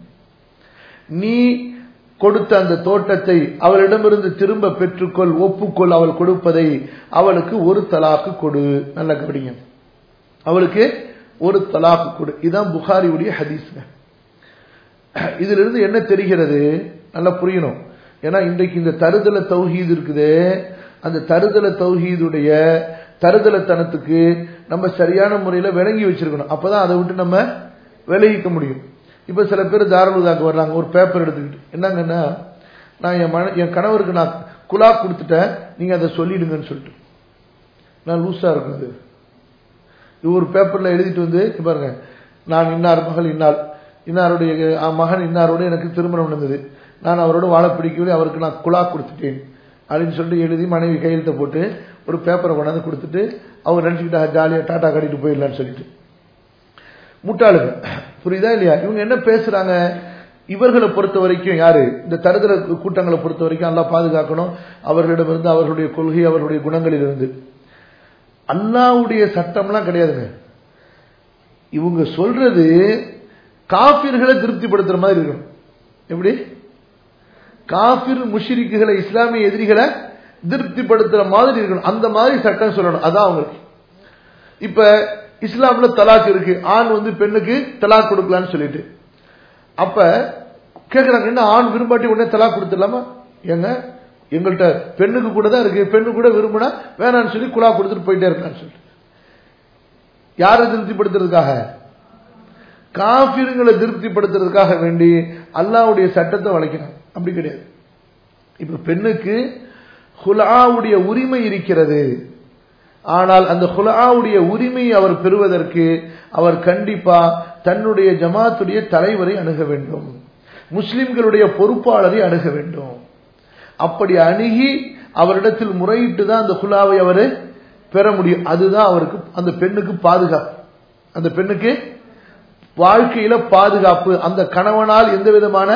நீ கொடுத்த அந்த தோட்டத்தை அவளிடமிருந்து திரும்ப பெற்றுக்கொள் ஒப்புக்கொள் அவள் கொடுப்பதை அவளுக்கு ஒரு தலாக்கு கொடு நல்ல கவனிங்க அவளுக்கு ஒரு தலாக்கு கொடு இதுதான் புகாரியுடைய ஹதீஸ்ங்க இதிலிருந்து என்ன தெரிகிறது நல்லா புரியணும் ஏன்னா இன்றைக்கு இந்த தருதல தௌஹீது இருக்குது அந்த தருதல தௌஹீதுடைய தருதலத்தனத்துக்கு நம்ம சரியான முறையில் விளங்கி வச்சிருக்கணும் அப்பதான் அதை விட்டு நம்ம விலகிக்க முடியும் இப்ப சில பேர் தாராளுதாக்கு வர்றாங்க ஒரு பேப்பர் எடுத்துக்கிட்டு என்னங்கன்னா நான் என் மன என் கணவருக்கு நான் குலா கொடுத்துட்டேன் நீங்க அதை சொல்லிடுங்கன்னு சொல்லிட்டு நான் லூஸா இருக்குது இது ஒரு பேப்பர்ல எழுதிட்டு வந்து பாருங்க நான் இன்னார் மகள் இன்னார் இன்னாருடைய மகன் இன்னாரோட எனக்கு திருமணம் நடந்தது நான் அவரோட வாழ பிடிக்கவில்லை அவருக்கு நான் குலா கொடுத்துட்டேன் அப்படின்னு சொல்லிட்டு எழுதி மனைவி கையெழுத்த போட்டு ஒரு பேப்பரை கொண்டாந்து கொடுத்துட்டு அவர் நினைச்சுக்கிட்டா ஜாலியாக டாட்டா கட்டிட்டு போயிடலான்னு சொல்லிட்டு முட்டாளுங்க புரியுதா இல்லையா இவங்க என்ன பேசுறாங்க இவர்களை பொறுத்த வரைக்கும் யாரு இந்த தருதல கூட்டங்களை பொறுத்த வரைக்கும் நல்லா பாதுகாக்கணும் அவர்களிடமிருந்து அவர்களுடைய கொள்கை அவர்களுடைய குணங்களிலிருந்து அல்லாவுடைய சட்டம்லாம் கிடையாதுங்க இவங்க சொல்றது காபிர்களை திருப்திப்படுத்துற மாதிரி இருக்கணும் எப்படி காபிர் முஷிரிக்குகளை இஸ்லாமிய எதிரிகளை திருப்திப்படுத்துற மாதிரி இருக்கணும் அந்த மாதிரி சட்டம் சொல்லணும் அதான் அவங்களுக்கு இப்ப இஸ்லாம்ல தலாக் இருக்கு ஆண் வந்து பெண்ணுக்கு தலாக் கொடுக்கலான்னு சொல்லிட்டு அப்ப கேக்குறாங்க என்ன ஆண் விரும்பாட்டி உடனே தலாக் கொடுத்துடலாமா ஏங்க எங்கள்கிட்ட பெண்ணுக்கு கூட தான் இருக்கு பெண்ணு கூட விரும்பினா வேணான்னு சொல்லி குலா கொடுத்துட்டு போயிட்டே இருக்கலாம்னு சொல்லிட்டு யாரை திருப்திப்படுத்துறதுக்காக காபிருங்களை திருப்திப்படுத்துறதுக்காக வேண்டி அல்லாவுடைய சட்டத்தை வளைக்கிறான் அப்படி கிடையாது இப்ப பெண்ணுக்கு ஹுலாவுடைய உரிமை இருக்கிறது ஆனால் அந்த ஹுலாவுடைய உரிமையை அவர் பெறுவதற்கு அவர் கண்டிப்பா தன்னுடைய ஜமாத்துடைய தலைவரை அணுக வேண்டும் முஸ்லிம்களுடைய பொறுப்பாளரை அணுக வேண்டும் அப்படி அணுகி அவரிடத்தில் முறையிட்டு தான் அந்த குலாவை அவர் பெற முடியும் அதுதான் அவருக்கு அந்த பெண்ணுக்கு பாதுகாப்பு அந்த பெண்ணுக்கு வாழ்க்கையில பாதுகாப்பு அந்த கணவனால் எந்த விதமான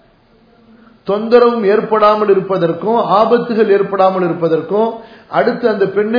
தொந்தரவும் ஏற்படாமல் இருப்பதற்கும் ஆபத்துகள் ஏற்படாமல் இருப்பதற்கும் அடுத்து அந்த பெண்ணு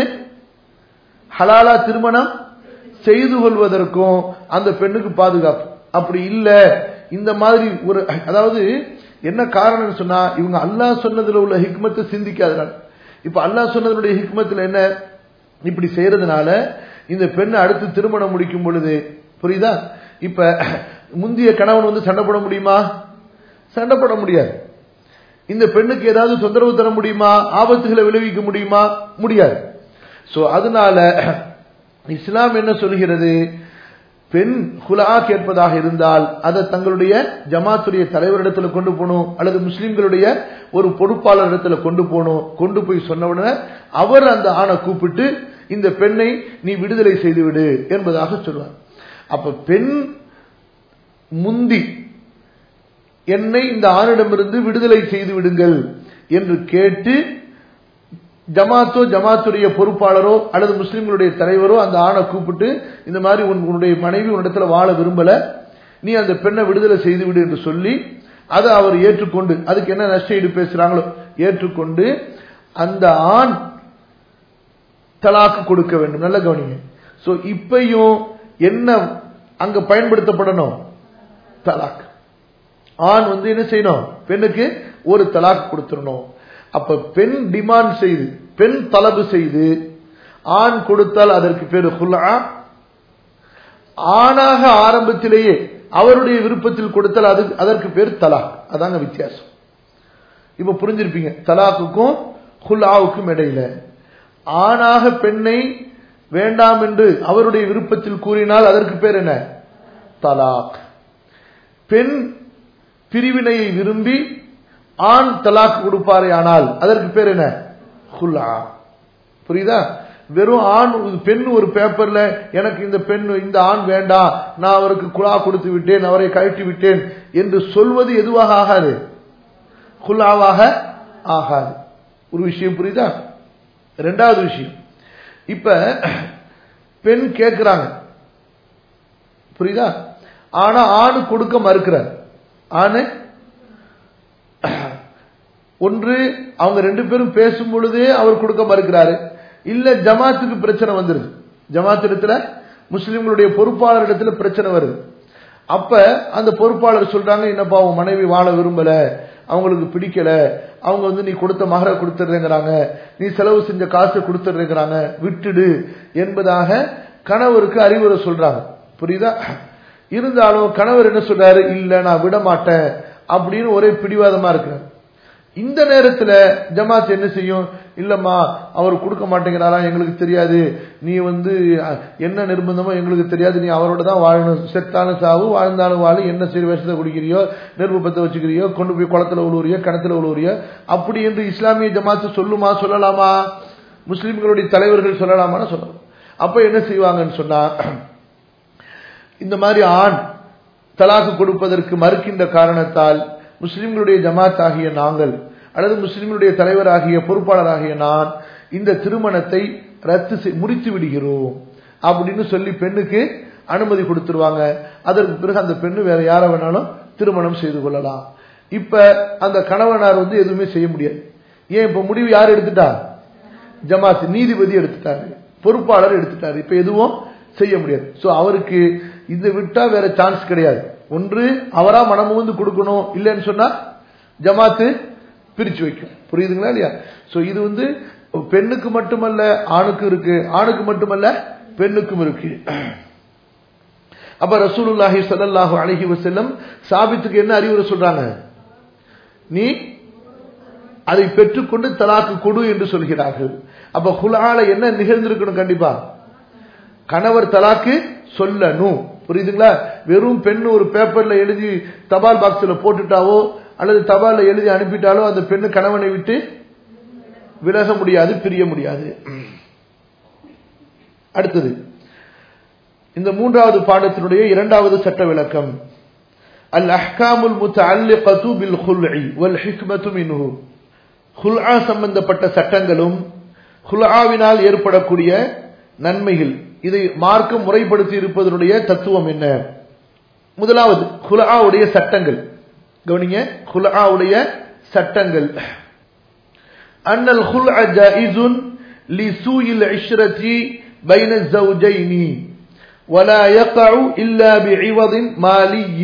ஹலாலா திருமணம் செய்து கொள்வதற்கும் அந்த பெண்ணுக்கு பாதுகாப்பு அப்படி இல்ல இந்த மாதிரி ஒரு அதாவது என்ன காரணம் சொன்னா இவங்க அல்லாஹ் சொன்னதுல உள்ள ஹிக்மத்தை சிந்திக்காதனால இப்ப அல்லாஹ் சொன்னதனுடைய ஹிக்மத்துல என்ன இப்படி செய்யறதுனால இந்த பெண்ணை அடுத்து திருமணம் முடிக்கும் பொழுது புரியுதா இப்ப முந்தைய கணவன் வந்து சண்டை போட முடியுமா சண்டை போட முடியாது இந்த பெண்ணுக்கு ஏதாவது தொந்தரவு தர முடியுமா ஆபத்துகளை விளைவிக்க முடியுமா முடியாது சோ அதனால இஸ்லாம் என்ன சொல்கிறது பெண் ஹுலா கேட்பதாக இருந்தால் அதை தங்களுடைய ஜமாத்துடைய தலைவரிடத்துல கொண்டு போகணும் அல்லது முஸ்லிம்களுடைய ஒரு பொறுப்பாளர் இடத்துல கொண்டு போகணும் கொண்டு போய் சொன்ன உடனே அவர் அந்த ஆணை கூப்பிட்டு இந்த பெண்ணை நீ விடுதலை செய்துவிடு என்பதாக சொல்வார் அப்ப பெண் முந்தி என்னை இந்த ஆணிடமிருந்து விடுதலை செய்து விடுங்கள் என்று கேட்டு ஜமாத்தோ ஜமாத்துடைய பொறுப்பாளரோ அல்லது முஸ்லிம்களுடைய தலைவரோ அந்த ஆணை கூப்பிட்டு இந்த மாதிரி உன்னுடைய மனைவி உன்னிடத்துல வாழ விரும்பல நீ அந்த பெண்ணை விடுதலை செய்து விடு என்று சொல்லி அதை அவர் ஏற்றுக்கொண்டு அதுக்கு என்ன நஷ்டஈடு பேசுறாங்களோ ஏற்றுக்கொண்டு அந்த ஆண் தலாக்கு கொடுக்க வேண்டும் நல்ல கவனிங்க சோ இப்பையும் என்ன அங்க பயன்படுத்தப்படணும் தலாக் ஆண் வந்து என்ன செய்யணும் பெண்ணுக்கு ஒரு தலாக் கொடுத்துடணும் அப்ப பெண் டிமாண்ட் செய்து பெண் தலபு செய்து ஆண் கொடுத்தால் அதற்கு பேரு ஹுலா ஆணாக ஆரம்பத்திலேயே அவருடைய விருப்பத்தில் கொடுத்தால் அது அதற்கு பேர் தலாக் அதாங்க வித்தியாசம் இப்ப புரிஞ்சிருப்பீங்க தலாக்குக்கும் ஹுல்லாவுக்கும் இடையில ஆணாக பெண்ணை வேண்டாம் என்று அவருடைய விருப்பத்தில் கூறினால் அதற்கு பேர் என்ன தலாக் பெண் பிரிவினையை விரும்பி ஆண் தலாக் கொடுப்பாரே ஆனால் அதற்கு பேர் என்ன ஹுல்லா புரியுதா வெறும் ஆண் பெண் ஒரு பேப்பர்ல எனக்கு இந்த பெண் இந்த ஆண் வேண்டாம் நான் அவருக்கு குழா கொடுத்து விட்டேன் அவரை கழட்டி விட்டேன் என்று சொல்வது எதுவாக ஆகாது குல்லாவாக ஆகாது ஒரு விஷயம் புரியுதா ரெண்டாவது விஷயம் இப்ப பெண் கேட்கிறாங்க புரியுதா ஆனா ஆணு கொடுக்க மறுக்கிறார் ஆணு ஒன்று அவங்க ரெண்டு பேரும் பேசும் பொழுதே அவர் கொடுக்க மறுக்கிறாரு இல்ல ஜமாத்துக்கு பிரச்சனை வந்துருது ஜமாத் இடத்துல முஸ்லிம்களுடைய பொறுப்பாளர் இடத்துல பிரச்சனை வருது அப்ப அந்த பொறுப்பாளர் சொல்றாங்க என்னப்பா உன் மனைவி வாழ விரும்பல அவங்களுக்கு பிடிக்கல அவங்க வந்து நீ கொடுத்த மகரை கொடுத்துடுறேங்கிறாங்க நீ செலவு செஞ்ச காசை கொடுத்துடுறேங்கிறாங்க விட்டுடு என்பதாக கணவருக்கு அறிவுரை சொல்றாங்க புரியுதா இருந்தாலும் கணவர் என்ன சொல்றாரு இல்ல நான் விட மாட்டேன் அப்படின்னு ஒரே பிடிவாதமா இருக்கிறார் இந்த நேரத்துல ஜமாத் என்ன செய்யும் இல்லம்மா அவர் கொடுக்க மாட்டேங்கிறாரா எங்களுக்கு தெரியாது நீ வந்து என்ன நிர்பந்தமோ எங்களுக்கு தெரியாது நீ அவரோட தான் வாழணும் செத்தாலும் சாவு வாழ்ந்தாலும் வாழு என்ன சரி விஷத்தை குடிக்கிறியோ நெருப்பு பத்த வச்சுக்கிறியோ கொண்டு போய் குளத்துல உழுவுறியோ கிணத்துல உழுவுறியோ அப்படி என்று இஸ்லாமிய ஜமாத்து சொல்லுமா சொல்லலாமா முஸ்லிம்களுடைய தலைவர்கள் சொல்லலாமான்னு சொல்லலாம் அப்ப என்ன செய்வாங்கன்னு சொன்னா இந்த மாதிரி ஆண் தலாக்கு கொடுப்பதற்கு மறுக்கின்ற காரணத்தால் முஸ்லிம்களுடைய ஜமாத் ஆகிய நாங்கள் அல்லது முஸ்லிம்களுடைய தலைவராகிய பொறுப்பாளராகிய நான் இந்த திருமணத்தை ரத்து முடித்து விடுகிறோம் அப்படின்னு சொல்லி பெண்ணுக்கு அனுமதி கொடுத்துருவாங்க அதற்கு பிறகு அந்த பெண்ணு வேற யார வேணாலும் திருமணம் செய்து கொள்ளலாம் இப்ப அந்த கணவனார் வந்து எதுவுமே செய்ய முடியாது ஏன் இப்ப முடிவு யார் எடுத்துட்டா ஜமாத் நீதிபதி எடுத்துட்டாரு பொறுப்பாளர் எடுத்துட்டாரு இப்ப எதுவும் செய்ய முடியாது சோ அவருக்கு இதை விட்டா வேற சான்ஸ் கிடையாது ஒன்று அவரா மனம் வந்து கொடுக்கணும் இல்லைன்னு சொன்னா ஜமாத்து பிரிச்சு வைக்கும் புரியுதுங்களா இல்லையா சோ இது வந்து பெண்ணுக்கு மட்டுமல்ல ஆணுக்கும் இருக்கு ஆணுக்கு மட்டுமல்ல பெண்ணுக்கும் இருக்கு அப்ப ரசூலுல்லாஹி சல்லாஹூ அலஹி வசல்லம் சாபித்துக்கு என்ன அறிவுரை சொல்றாங்க நீ அதை பெற்றுக்கொண்டு தலாக்கு கொடு என்று சொல்கிறார்கள் அப்ப ஹுலால என்ன நிகழ்ந்திருக்கணும் கண்டிப்பா கணவர் தலாக்கு சொல்லணும் புரியுதுங்களா வெறும் பெண் ஒரு பேப்பர்ல எழுதி தபால் பாக்ஸ்ல போட்டுட்டாவோ அல்லது தபால்ல எழுதி அனுப்பிட்டாலோ அந்த பெண்ணு கணவனை விட்டு விலக முடியாது பிரிய முடியாது அடுத்தது இந்த மூன்றாவது பாடத்தினுடைய இரண்டாவது சட்ட விளக்கம் அல் அஹ்காமுல் முத்தஅல்லிகது பில் குல்இ வல் ஹிக்மத்து மின்ஹு குல்ஆ சம்பந்தப்பட்ட சட்டங்களும் குல்ஆவினால் ஏற்படக்கூடிய நன்மைகள் இதை மார்க்கம் முறைப்படுத்தி இருப்பதனுடைய தத்துவம் என்ன முதலாவது குலாவுடைய சட்டங்கள் கவனிங்க குலாவுடைய சட்டங்கள் அன்னல் குல் ஜாயிசுன் لسوء العشرة بين الزوجين ولا يقع إلا بعوض مالي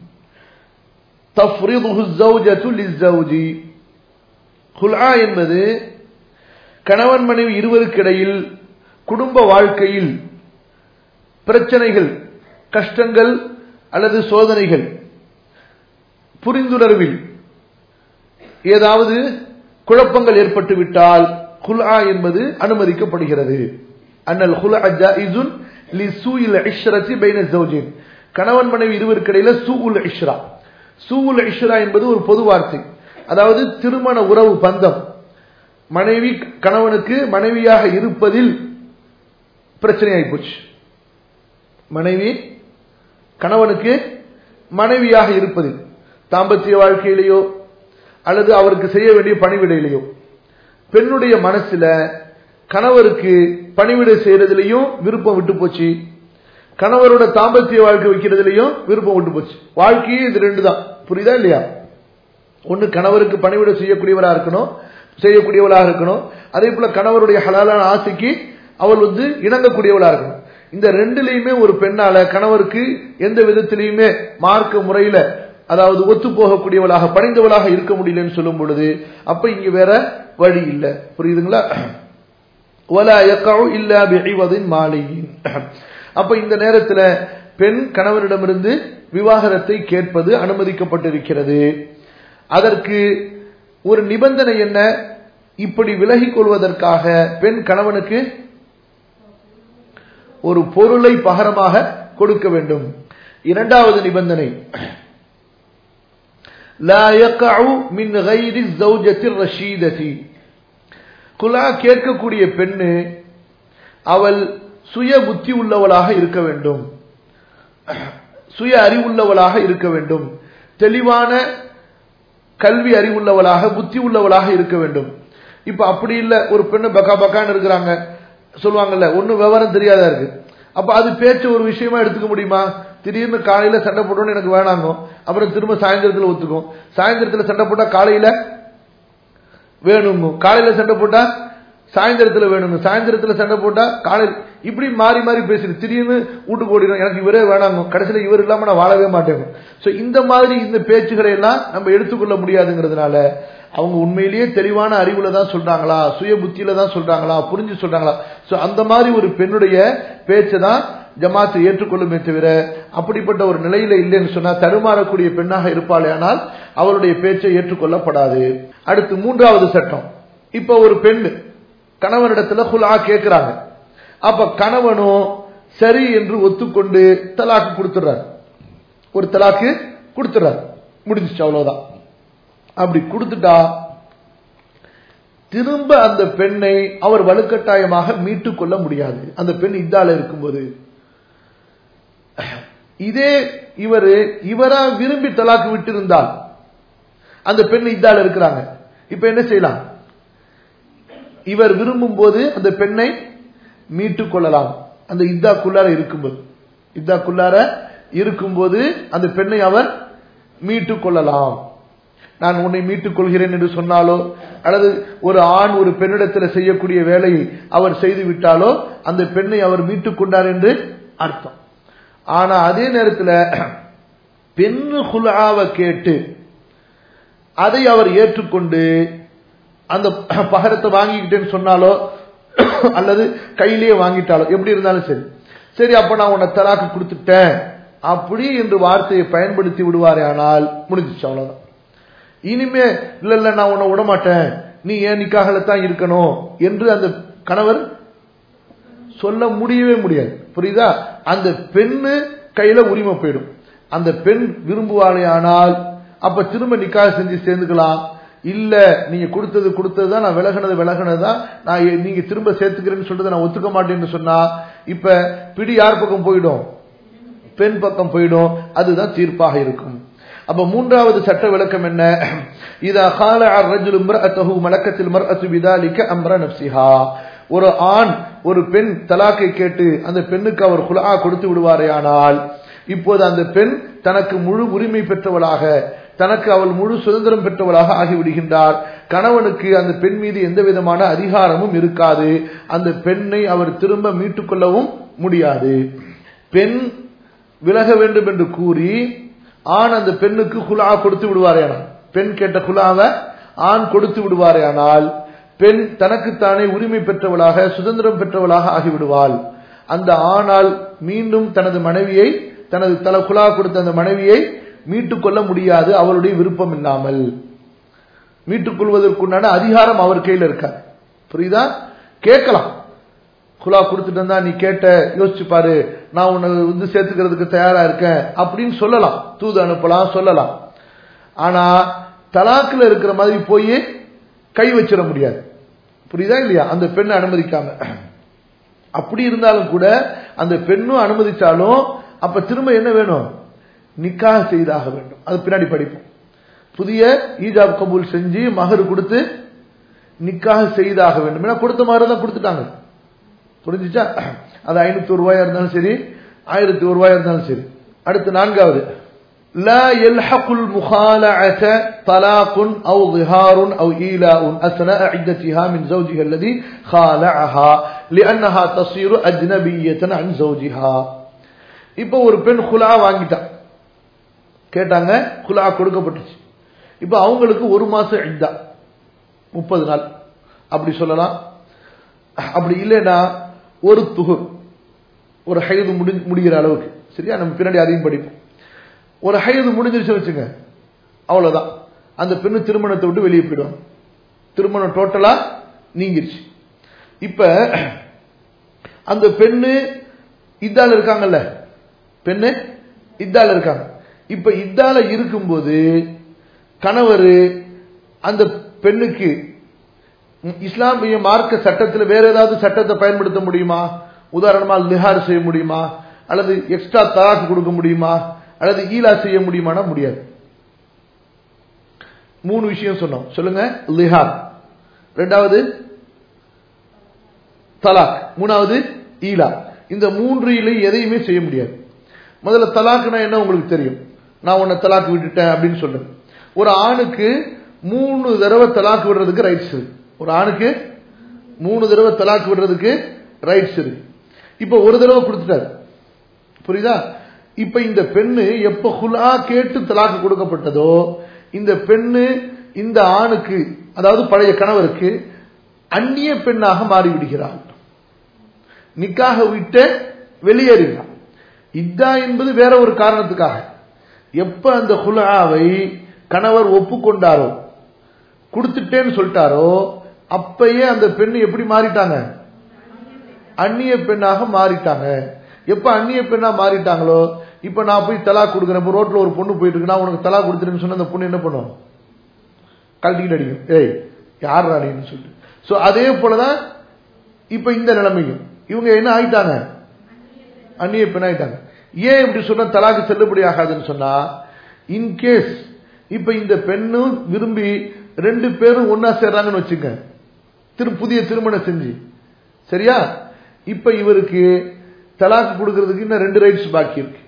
تفرضه الزوجة للزوج குல்ஆ என்பது கணவன் மனைவி இருவருக்கிடையில் குடும்ப வாழ்க்கையில் பிரச்சனைகள் கஷ்டங்கள் அல்லது சோதனைகள் புரிந்துணர்வில் ஏதாவது குழப்பங்கள் ஏற்பட்டு விட்டால் குல்ஆ என்பது அனுமதிக்கப்படுகிறது அன்னல் குல்ஆ ஜாயிசுன் லி சூஇல் இஷ்ரதி பைன ஜௌஜின் கணவன் மனைவி இருவருக்கிடையில சூஉல் இஷ்ரா சூஉல் இஷ்ரா என்பது ஒரு பொது வார்த்தை அதாவது திருமண உறவு பந்தம் மனைவி கணவனுக்கு மனைவியாக இருப்பதில் பிரச்சனையாகி போச்சு மனைவி கணவனுக்கு மனைவியாக இருப்பதில் தாம்பத்திய வாழ்க்கையிலேயோ அல்லது அவருக்கு செய்ய வேண்டிய பணிவிடையிலேயோ பெண்ணுடைய மனசுல கணவருக்கு பணிவிடை செய்யறதுலயும் விருப்பம் விட்டு போச்சு கணவரோட தாம்பத்திய வாழ்க்கை வைக்கிறதுலயும் விருப்பம் விட்டு போச்சு வாழ்க்கையே இது ரெண்டு தான் புரியுதா இல்லையா ஒன்னு கணவருக்கு பணிவிடை செய்யக்கூடியவராக இருக்கணும் செய்யக்கூடியவளாக இருக்கணும் அதே போல கணவருடைய ஹலாலான ஆசைக்கு அவள் வந்து இணங்கக்கூடியவளா இருக்கணும் இந்த ரெண்டுலையுமே ஒரு பெண்ணால கணவருக்கு எந்த விதத்திலையுமே மார்க்க முறையில அதாவது ஒத்து போகக்கூடியவளாக பணிந்தவளாக இருக்க முடியலன்னு சொல்லும் பொழுது அப்ப இங்க வேற வழி இல்லை புரியுதுங்களா ஒலா எக்காவும் இல்லா பிழைவதின் மாலையின் அப்ப இந்த நேரத்துல பெண் கணவரிடமிருந்து விவாகரத்தை கேட்பது அனுமதிக்கப்பட்டிருக்கிறது அதற்கு ஒரு நிபந்தனை என்ன இப்படி விலகிக் கொள்வதற்காக பெண் கணவனுக்கு ஒரு பொருளை பகரமாக கொடுக்க வேண்டும் இரண்டாவது நிபந்தனை لا يقع من غير الزوجة الرشيدة குலா கேட்கக்கூடிய பெண்ணு அவள் சுய புத்தி உள்ளவளாக இருக்க வேண்டும் சுய அறிவுள்ளவளாக இருக்க வேண்டும் தெளிவான கல்வி அறிவுள்ளவளாக புத்தி உள்ளவளாக இருக்க வேண்டும் இப்ப அப்படி இல்ல ஒரு பெண்ணு பக்கா பக்கான்னு இருக்கிறாங்க சொல்லுவாங்கல்ல ஒன்னும் விவரம் தெரியாதா இருக்கு அப்ப அது பேச்ச ஒரு விஷயமா எடுத்துக்க முடியுமா திடீர்னு காலையில சண்டை போட்டோன்னு எனக்கு வேணாங்க அப்புறம் திரும்ப சாயந்தரத்துல ஒத்துக்கும் சாயந்தரத்துல சண்டை போட்டா காலையில வேணுங்க காலையில சண்டை போட்டா சாயந்தரத்துல வேணுங்க சாயந்தரத்துல சண்டை போட்டா காலையில் இப்படி மாறி மாறி பேசுது திடீர்னு வீட்டுக்கு ஓடிடும் எனக்கு இவரே வேணாங்க கடைசியில இவர் இல்லாம நான் வாழவே மாட்டேங்க சோ இந்த மாதிரி இந்த பேச்சுகளை எல்லாம் நம்ம எடுத்துக்கொள்ள முடியாதுங்கிறதுனால அவங்க உண்மையிலேயே தெளிவான அறிவுல தான் சொல்றாங்களா சுய புத்தியில தான் சொல்றாங்களா புரிஞ்சு சொல்றாங்களா சோ அந்த மாதிரி ஒரு பெண்ணுடைய பேச்சை தான் ஜமாத்து ஏற்றுக்கொள்ளுமே தவிர அப்படிப்பட்ட ஒரு நிலையில இல்லைன்னு சொன்னா தருமாறக்கூடிய பெண்ணாக இருப்பாளே ஆனால் அவருடைய பேச்சை ஏற்றுக்கொள்ளப்படாது அடுத்து மூன்றாவது சட்டம் இப்ப ஒரு பெண் கணவனிடத்துல குலா கேட்கிறாங்க அப்ப கணவனும் சரி என்று ஒத்துக்கொண்டு தலாக்கு கொடுத்துறாரு ஒரு தலாக்கு கொடுத்துறாரு முடிஞ்சிச்சு அவ்வளவுதான் அப்படி கொடுத்துட்டா திரும்ப அந்த பெண்ணை அவர் வலுக்கட்டாயமாக மீட்டுக் கொள்ள முடியாது அந்த பெண் இதால இருக்கும்போது இதே இவரு இவரா விரும்பி தலாக்கு விட்டு இருந்தால் அந்த பெண் இதால இருக்கிறாங்க இப்ப என்ன செய்யலாம் இவர் விரும்பும் போது அந்த பெண்ணை மீட்டுக் கொள்ளலாம் அந்த இத்தாக்குள்ளார இருக்கும்போது இத்தாக்குள்ளார இருக்கும்போது அந்த பெண்ணை அவர் மீட்டுக் கொள்ளலாம் நான் உன்னை மீட்டுக் கொள்கிறேன் என்று சொன்னாலோ அல்லது ஒரு ஆண் ஒரு பெண்ணிடத்தில் செய்யக்கூடிய வேலையை அவர் செய்து விட்டாலோ அந்த பெண்ணை அவர் மீட்டுக் கொண்டார் என்று அர்த்தம் ஆனா அதே நேரத்தில் பெண் ஹுலாவை கேட்டு அதை அவர் ஏற்றுக்கொண்டு அந்த பகரத்தை வாங்கிக்கிட்டேன்னு சொன்னாலோ அல்லது கையிலேயே வாங்கிட்டாலோ எப்படி இருந்தாலும் சரி சரி அப்ப நான் உன்னை தலாக்கு கொடுத்துட்டேன் அப்படி என்று வார்த்தையை பயன்படுத்தி விடுவாரே ஆனால் முடிஞ்சிச்சு அவ்வளவுதான் இனிமே இல்ல இல்ல நான் உன்னை விட மாட்டேன் நீ ஏன் நிக்காகல தான் இருக்கணும் என்று அந்த கணவர் சொல்ல முடியவே முடியாது புரியுதா அந்த பெண்ணு கையில உரிமை போயிடும் அந்த பெண் விரும்புவாளே ஆனால் அப்ப திரும்ப நிக்காக செஞ்சு சேர்ந்துக்கலாம் இல்ல நீங்க கொடுத்தது கொடுத்ததுதான் நான் விலகினது விலகினதுதான் நான் நீங்க திரும்ப சேர்த்துக்கிறேன்னு சொல்றதை நான் ஒத்துக்க மாட்டேன்னு சொன்னா இப்ப பிடி யார் பக்கம் போயிடும் பெண் பக்கம் போயிடும் அதுதான் தீர்ப்பாக இருக்கும் அப்ப மூன்றாவது சட்ட விளக்கம் என்ன இதா கால الرجل امرأته ملكت المرأة بذلك امر نفسها ஒரு ஆண் ஒரு பெண் தலாக்கை கேட்டு அந்த பெண்ணுக்கு அவர் குலா கொடுத்து விடுவாரேயானால் இப்போது அந்த பெண் தனக்கு முழு உரிமை பெற்றவளாக தனக்கு அவள் முழு சுதந்திரம் பெற்றவளாக ஆகிவிடுகின்றார் கணவனுக்கு அந்த பெண் மீது எந்த விதமான அதிகாரமும் இருக்காது அந்த பெண்ணை அவர் திரும்ப மீட்டுக் கொள்ளவும் முடியாது பெண் விலக வேண்டும் என்று கூறி ஆண் அந்த பெண்ணுக்கு குலா கொடுத்து விடுவாரேனால் பெண் கேட்ட குலாவை ஆண் கொடுத்து விடுவாரேனால் பெண் தனக்குத்தானே உரிமை பெற்றவளாக சுதந்திரம் பெற்றவளாக ஆகிவிடுவாள் அந்த ஆணால் மீண்டும் தனது மனைவியை தனது தல குலா கொடுத்த அந்த மனைவியை மீட்டுக் கொள்ள முடியாது அவருடைய விருப்பம் இல்லாமல் மீட்டுக் கொள்வதற்குண்டான அதிகாரம் அவர் கையில் இருக்காது புரியுதா கேட்கலாம் குலா கொடுத்துட்டு இருந்தா நீ கேட்ட யோசிச்சு பாரு நான் உன்னை வந்து சேர்த்துக்கிறதுக்கு தயாரா இருக்கேன் அப்படின்னு சொல்லலாம் தூது அனுப்பலாம் சொல்லலாம் ஆனா தலாக்குல இருக்கிற மாதிரி போய் கை வச்சிட முடியாது புரியுதா இல்லையா அந்த பெண்ணை அனுமதிக்காம அப்படி இருந்தாலும் கூட அந்த பெண்ணும் அனுமதிச்சாலும் அப்ப திரும்ப என்ன வேணும் நிக்காக செய்தாக வேண்டும் அது பின்னாடி படிப்போம் புதிய ஈஜாப் கபூல் செஞ்சு மகர் கொடுத்து நிக்காக செய்தாக வேண்டும் ஏன்னா கொடுத்த மாதிரி தான் கொடுத்துட்டாங்க புரிஞ்சுச்சா அது ஐநூத்தி ஒரு ரூபாயா இருந்தாலும் சரி ஆயிரத்தி ஒரு ரூபாயா இருந்தாலும் சரி அடுத்து நான்காவது لا يلحق المخالعة طلاق أو ظهار أو إيلاء أثناء عدتها من زوجها الذي خالعها لأنها تصير أجنبية عن زوجها இப்போ ஒரு பெண் குலா வாங்கிட்டா கேட்டாங்க குலா கொடுக்கப்பட்டுச்சு இப்போ அவங்களுக்கு ஒரு மாசம் இந்தா முப்பது நாள் அப்படி சொல்லலாம் அப்படி இல்லைன்னா ஒரு துகுர் ஒரு ஹைது முடி முடிகிற அளவுக்கு சரியா நம்ம பின்னாடி அதையும் படிப்போம் ஒரு ஹயது முடிஞ்சிருச்சு வச்சுங்க அவ்வளவுதான் அந்த பெண்ணு திருமணத்தை விட்டு வெளியே போயிடுவாங்க திருமணம் டோட்டலா நீங்கிருச்சு இப்ப அந்த பெண்ணு இத்தால இருக்காங்கல்ல பெண்ணு இத்தால இருக்காங்க இப்ப இத்தால இருக்கும்போது கணவர் அந்த பெண்ணுக்கு இஸ்லாமிய மார்க்க சட்டத்தில் வேற ஏதாவது சட்டத்தை பயன்படுத்த முடியுமா உதாரணமா லிஹார் செய்ய முடியுமா அல்லது எக்ஸ்ட்ரா தலாக்கு கொடுக்க முடியுமா அல்லது ஈலா செய்ய முடியுமானா முடியாது மூணு விஷயம் சொன்னோம் சொல்லுங்க லிஹார் ரெண்டாவது தலாக் மூணாவது ஈலா இந்த மூன்று இலை எதையுமே செய்ய முடியாது முதல்ல தலாக்குனா என்ன உங்களுக்கு தெரியும் நான் உன்னை தலாக்கு விட்டுட்டேன் அப்படின்னு சொல்றேன் ஒரு ஆணுக்கு மூணு தடவை தலாக்கு விடுறதுக்கு ரைட்ஸ் இருக்கு ஒரு ஆணுக்கு மூணு தடவை தலாக்கு விடுறதுக்கு ரைட்ஸ் இருக்கு இப்ப ஒரு தடவை கொடுத்துட்டாரு புரியுதா இப்ப இந்த பெண்ணு எப்ப ஹுலா கேட்டு தலாக்கு கொடுக்கப்பட்டதோ இந்த பெண்ணு இந்த ஆணுக்கு அதாவது பழைய கணவருக்கு அந்நிய பெண்ணாக மாறிவிடுகிறாள் நிக்காக விட்டு வெளியேறுகிறான் இதா என்பது வேற ஒரு காரணத்துக்காக எப்ப அந்த ஹுலாவை கணவர் ஒப்புக்கொண்டாரோ கொடுத்துட்டேன்னு சொல்லிட்டாரோ அப்பயே அந்த பெண் எப்படி மாறிட்டாங்க அந்நிய பெண்ணாக மாறிட்டாங்க எப்ப அந்நிய பெண்ணா மாறிட்டாங்களோ இப்ப நான் போய் தலா கொடுக்குறேன் இப்ப ரோட்ல ஒரு பொண்ணு போயிட்டு இருக்கு நான் உனக்கு தலா கொடுத்துருன்னு சொன்ன அந்த பொண்ணு என்ன பண்ணும் கழட்டிக்கிட்டு அடிக்கும் ஏய் யார் ராணின்னு சொல்லிட்டு சோ அதே போலதான் இப்ப இந்த நிலைமையும் இவங்க என்ன ஆயிட்டாங்க அந்நிய பெண் ஆயிட்டாங்க ஏன் இப்படி சொன்னா தலாக்கு செல்லுபடி ஆகாதுன்னு சொன்னா இன்கேஸ் இப்ப இந்த பெண்ணும் விரும்பி ரெண்டு பேரும் ஒன்னா சேர்றாங்கன்னு வச்சுங்க திரு புதிய திருமணம் செஞ்சு சரியா இப்ப இவருக்கு தலாக்கு கொடுக்கறதுக்கு இன்னும் ரெண்டு ரைட்ஸ் பாக்கி இருக்கு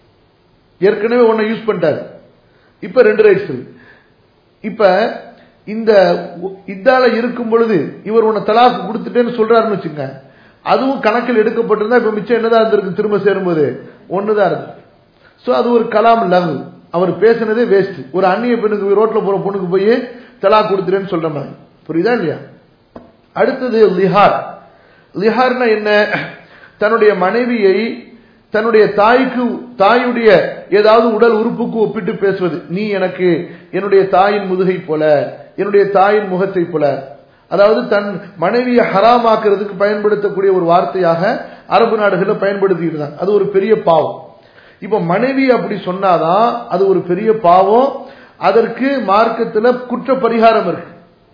ஏற்கனவே ஒன்ன யூஸ் பண்ணிட்டாரு இப்ப ரெண்டு ரைட்ஸ் இருக்கு இப்ப இந்த இதால இருக்கும் பொழுது இவர் உன்னை தலாக்கு கொடுத்துட்டேன்னு சொல்றாருன்னு வச்சுங்க அதுவும் கணக்கில் எடுக்கப்பட்டிருந்தா இப்ப மிச்சம் என்னதான் இருந்திருக்கு திரும்ப சேரும்போது ஒண்ணுதான் இருக்கு சோ அது ஒரு கலாம் லவ் அவர் பேசினதே வேஸ்ட் ஒரு அந்நிய பெண்ணுக்கு ரோட்ல போற பொண்ணுக்கு போய் தலா கொடுத்துறேன்னு சொல்ற மாதிரி புரியுதா இல்லையா அடுத்தது லிஹார் லிஹார்னா என்ன தன்னுடைய மனைவியை தன்னுடைய தாய்க்கு தாயுடைய ஏதாவது உடல் உறுப்புக்கு ஒப்பிட்டு பேசுவது நீ எனக்கு என்னுடைய தாயின் முதுகை போல என்னுடைய தாயின் முகத்தை போல அதாவது தன் மனைவியை ஹராமாக்குறதுக்கு பயன்படுத்தக்கூடிய ஒரு வார்த்தையாக அரபு நாடுகளில் பயன்படுத்திட்டு இருந்தாங்க அது ஒரு பெரிய பாவம் இப்ப மனைவி அப்படி சொன்னாதான் அது ஒரு பெரிய பாவம் அதற்கு மார்க்கத்துல குற்ற பரிகாரம் இருக்கு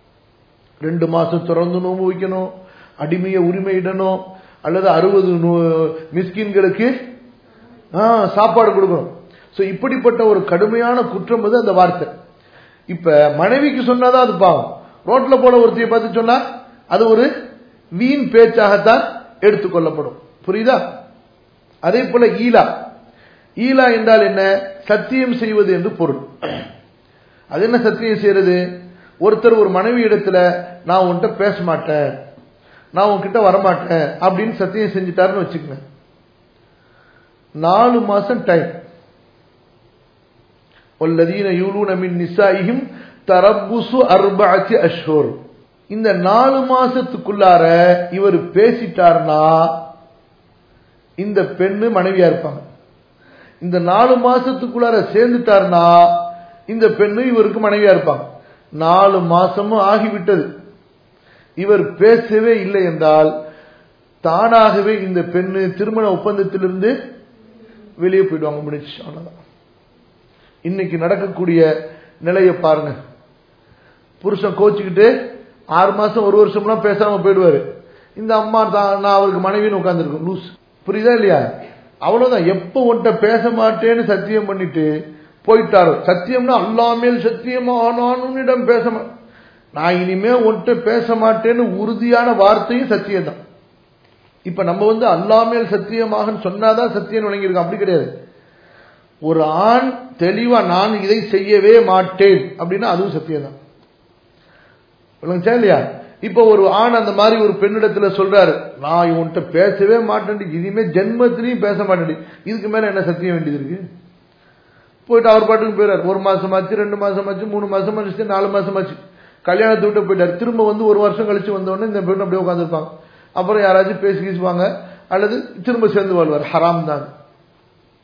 ரெண்டு மாசம் திறந்து நோம்பு வைக்கணும் அடிமைய உரிமையிடணும் அல்லது அறுபது மிஸ்கின்களுக்கு சாப்பாடு கொடுக்கணும் சோ இப்படிப்பட்ட ஒரு கடுமையான குற்றம் வந்து அந்த வார்த்தை இப்ப மனைவிக்கு சொன்னாதான் அது பாவம் ரோட்ல போல ஒருத்தையை பார்த்து சொன்னா அது ஒரு வீண் பேச்சாகத்தான் எடுத்துக்கொள்ளப்படும் புரியுதா அதே போல ஈலா ஈலா என்றால் என்ன சத்தியம் செய்வது என்று பொருள் அது என்ன சத்தியம் செய்யறது ஒருத்தர் ஒரு மனைவி இடத்துல நான் உன்கிட்ட பேச மாட்டேன் நான் உன்கிட்ட வரமாட்டேன் அப்படின்னு சத்தியம் செஞ்சுட்டாருன்னு வச்சுக்கங்க நாலு மாசம் டைம் والذين يولون من نسائهم تربص أربعة أشهر இந்த நாலு மாசத்துக்குள்ளார இவர் பேசிட்டார்னா இந்த பெண்ணு மனைவியா இருப்பாங்க இந்த நாலு மாசத்துக்குள்ளார சேர்ந்துட்டார்னா இந்த பெண்ணு இவருக்கு மனைவியா இருப்பாங்க நாலு மாசமும் ஆகிவிட்டது இவர் பேசவே இல்லை என்றால் தானாகவே இந்த பெண்ணு திருமண ஒப்பந்தத்திலிருந்து வெளியே போயிடுவாங்க முடிச்சு அவ்வளவுதான் இன்னைக்கு நடக்கக்கூடிய நிலையை பாருங்க புருஷன் கோச்சுக்கிட்டு ஆறு மாசம் ஒரு வருஷம்லாம் பேசாம போயிடுவாரு இந்த அம்மா தான் நான் அவருக்கு மனைவின்னு உட்காந்துருக்கும் லூஸ் புரியுதா இல்லையா அவ்வளவுதான் எப்ப உன்ட்ட பேச மாட்டேன்னு சத்தியம் பண்ணிட்டு போயிட்டாரோ சத்தியம்னா அல்லாமேல் சத்தியமா நான் உன்னிடம் பேச நான் இனிமே உன்ட்ட பேச மாட்டேன்னு உறுதியான வார்த்தையும் சத்தியம் தான் இப்ப நம்ம வந்து அல்லாமேல் சத்தியமாக சொன்னாதான் சத்தியம் வழங்கியிருக்கோம் அப்படி கிடையாது ஒரு ஆண் தெளிவா நான் இதை செய்யவே மாட்டேன் அப்படின்னா அதுவும் சத்தியம் தான் இல்லையா இப்ப ஒரு ஆண் அந்த மாதிரி ஒரு பெண்ணிடத்துல சொல்றாரு நான் இவன்கிட்ட பேசவே மாட்டேன் இனிமே ஜென்மத்திலையும் பேச மாட்டேன் இதுக்கு மேல என்ன சத்தியம் வேண்டியது இருக்கு போயிட்டு அவர் பாட்டுக்கு போயிடாரு ஒரு மாசம் ஆச்சு ரெண்டு மாசம் ஆச்சு மூணு மாசம் ஆச்சு நாலு மாசம் ஆச்சு கல்யாணத்தை விட்டு போயிட்டாரு திரும்ப வந்து ஒரு வருஷம் கழிச்சு வந்தோடனே இந்த பெண் அப்படியே உட்காந்துருப்பாங்க அப்புறம் யாராச்சும் பேசி கீசுவாங்க அல்லது திரும்ப சேர்ந்து வாழ்வார் ஹராம் தான்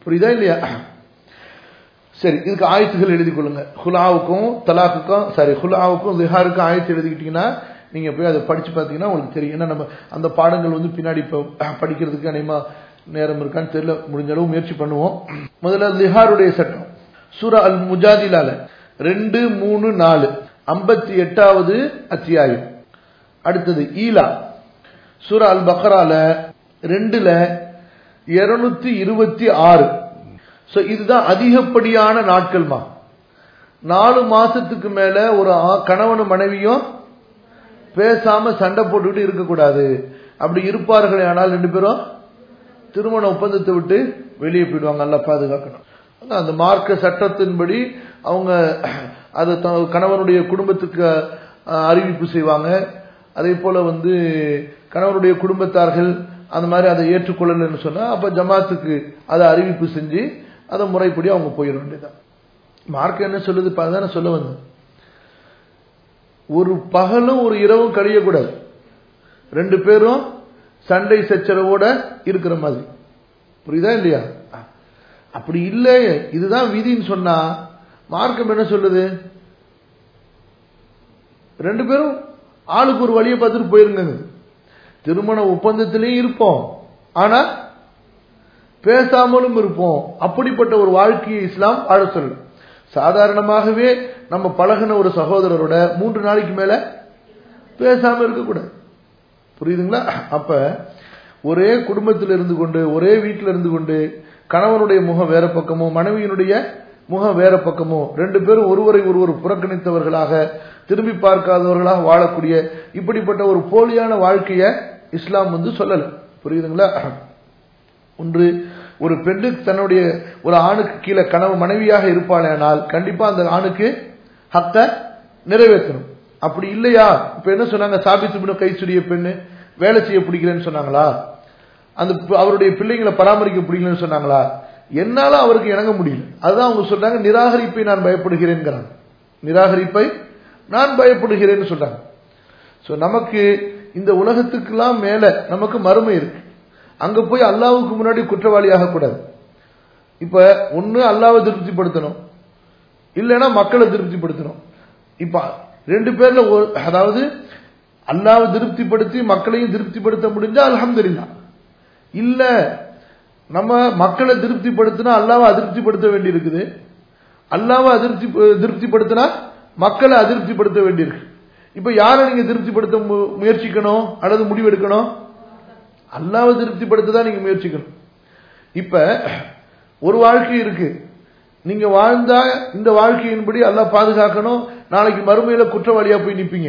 புரியுதா இல்லையா சரி இதுக்கு ஆயத்துகள் எழுதி கொள்ளுங்க ஹுலாவுக்கும் தலாக்குக்கும் சாரி ஹுலாவுக்கும் லிஹாருக்கும் ஆயத்து எழுதிக்கிட்டீங்கன்னா நீங்க போய் அதை படிச்சு பார்த்தீங்கன்னா உங்களுக்கு தெரியும் ஏன்னா நம்ம அந்த பாடங்கள் வந்து பின்னாடி இப்போ படிக்கிறதுக்கு அனைமா நேரம் இருக்கான்னு தெரியல முடிஞ்ச அளவு முயற்சி பண்ணுவோம் முதல்ல லிஹாருடைய சட்டம் சூரா அல் முஜாதிலால ரெண்டு மூணு நாலு ஐம்பத்தி எட்டாவது அத்தியாயம் அடுத்தது ஈலா சூரா அல் பக்ரால ரெண்டுல இருநூத்தி இருபத்தி ஆறு சோ இதுதான் அதிகப்படியான நாட்கள்மா நாலு மாசத்துக்கு மேல ஒரு கணவனும் மனைவியும் பேசாம சண்டை போட்டுக்கிட்டு இருக்கக்கூடாது அப்படி இருப்பார்களே ஆனால் ரெண்டு பேரும் திருமண ஒப்பந்தத்தை விட்டு வெளியே போயிடுவாங்க நல்லா பாதுகாக்கணும் அந்த மார்க்க சட்டத்தின்படி அவங்க அது கணவனுடைய குடும்பத்துக்கு அறிவிப்பு செய்வாங்க அதே போல வந்து கணவனுடைய குடும்பத்தார்கள் அந்த மாதிரி அதை ஏற்றுக்கொள்ளலன்னு சொன்னா அப்ப ஜமாத்துக்கு அதை அறிவிப்பு செஞ்சு அதை முறைப்படி அவங்க போயிட வேண்டியதான் மார்க் என்ன சொல்லுது அதான சொல்ல வந்தேன் ஒரு பகலும் ஒரு இரவும் கழியக்கூடாது ரெண்டு பேரும் சண்டை சச்சரவோட இருக்கிற மாதிரி புரியுதா இல்லையா அப்படி இல்லை இதுதான் விதின்னு சொன்னா மார்க்கம் என்ன சொல்லுது ரெண்டு பேரும் ஆளுக்கு ஒரு வழியை பார்த்துட்டு போயிருங்க திருமண ஒப்பந்தத்திலையும் இருப்போம் ஆனா பேசாமலும் இருப்போம் அப்படிப்பட்ட ஒரு வாழ்க்கையை இஸ்லாம் வாழ சொல்ல சாதாரணமாகவே நம்ம பழகின ஒரு சகோதரரோட மூன்று நாளைக்கு மேல பேசாம இருக்கக்கூடாது புரியுதுங்களா அப்ப ஒரே குடும்பத்தில் இருந்து கொண்டு ஒரே வீட்டில் இருந்து கொண்டு கணவனுடைய முகம் வேற பக்கமோ மனைவியினுடைய முகம் வேற பக்கமோ ரெண்டு பேரும் ஒருவரை ஒருவர் புறக்கணித்தவர்களாக திரும்பி பார்க்காதவர்களாக வாழக்கூடிய இப்படிப்பட்ட ஒரு போலியான வாழ்க்கைய இஸ்லாம் வந்து சொல்லல புரியுதுங்களா ஒன்று ஒரு பெண்ணுக்கு தன்னுடைய ஒரு ஆணுக்கு கீழே கனவு மனைவியாக இருப்பாளேனால் கண்டிப்பா அந்த ஆணுக்கு ஹக்க நிறைவேற்றணும் அப்படி இல்லையா இப்ப என்ன சொன்னாங்க சாபித்து கை சுடிய பெண்ணு வேலை செய்ய பிடிக்கலன்னு சொன்னாங்களா அந்த அவருடைய பிள்ளைங்களை பராமரிக்க பிடிக்கலன்னு சொன்னாங்களா என்னால அவருக்கு இணங்க முடியல அதுதான் அவங்க சொல்றாங்க நிராகரிப்பை நான் பயப்படுகிறேன் நிராகரிப்பை நான் பயப்படுகிறேன்னு சொல்றாங்க சோ நமக்கு இந்த உலகத்துக்கெல்லாம் மேல நமக்கு மறுமை இருக்கு அங்க போய் அல்லாவுக்கு முன்னாடி குற்றவாளி ஆகக்கூடாது இப்ப ஒண்ணு அல்லாவை திருப்திப்படுத்தணும் இல்லைன்னா மக்களை திருப்திப்படுத்தணும் இப்ப ரெண்டு பேர்ல அதாவது அல்லாவை திருப்திப்படுத்தி மக்களையும் திருப்திப்படுத்த முடிஞ்சா அலமதுல்லா இல்ல நம்ம மக்களை திருப்திப்படுத்தினா அல்லாவை அதிருப்திப்படுத்த வேண்டி இருக்குது அல்லாவை அதிருப்தி திருப்திப்படுத்தினா மக்களை அதிருப்திப்படுத்த வேண்டியிருக்கு இப்ப யாரை நீங்க திருப்திப்படுத்த முயற்சிக்கணும் அல்லது முடிவெடுக்கணும் அல்லாவை திருப்திப்படுத்த தான் நீங்க முயற்சிக்கணும் இப்ப ஒரு வாழ்க்கை இருக்கு நீங்க வாழ்ந்தா இந்த வாழ்க்கையின்படி அல்லாஹ் பாதுகாக்கணும் நாளைக்கு மறுமையில குற்றவாளியா போய் நிப்பீங்க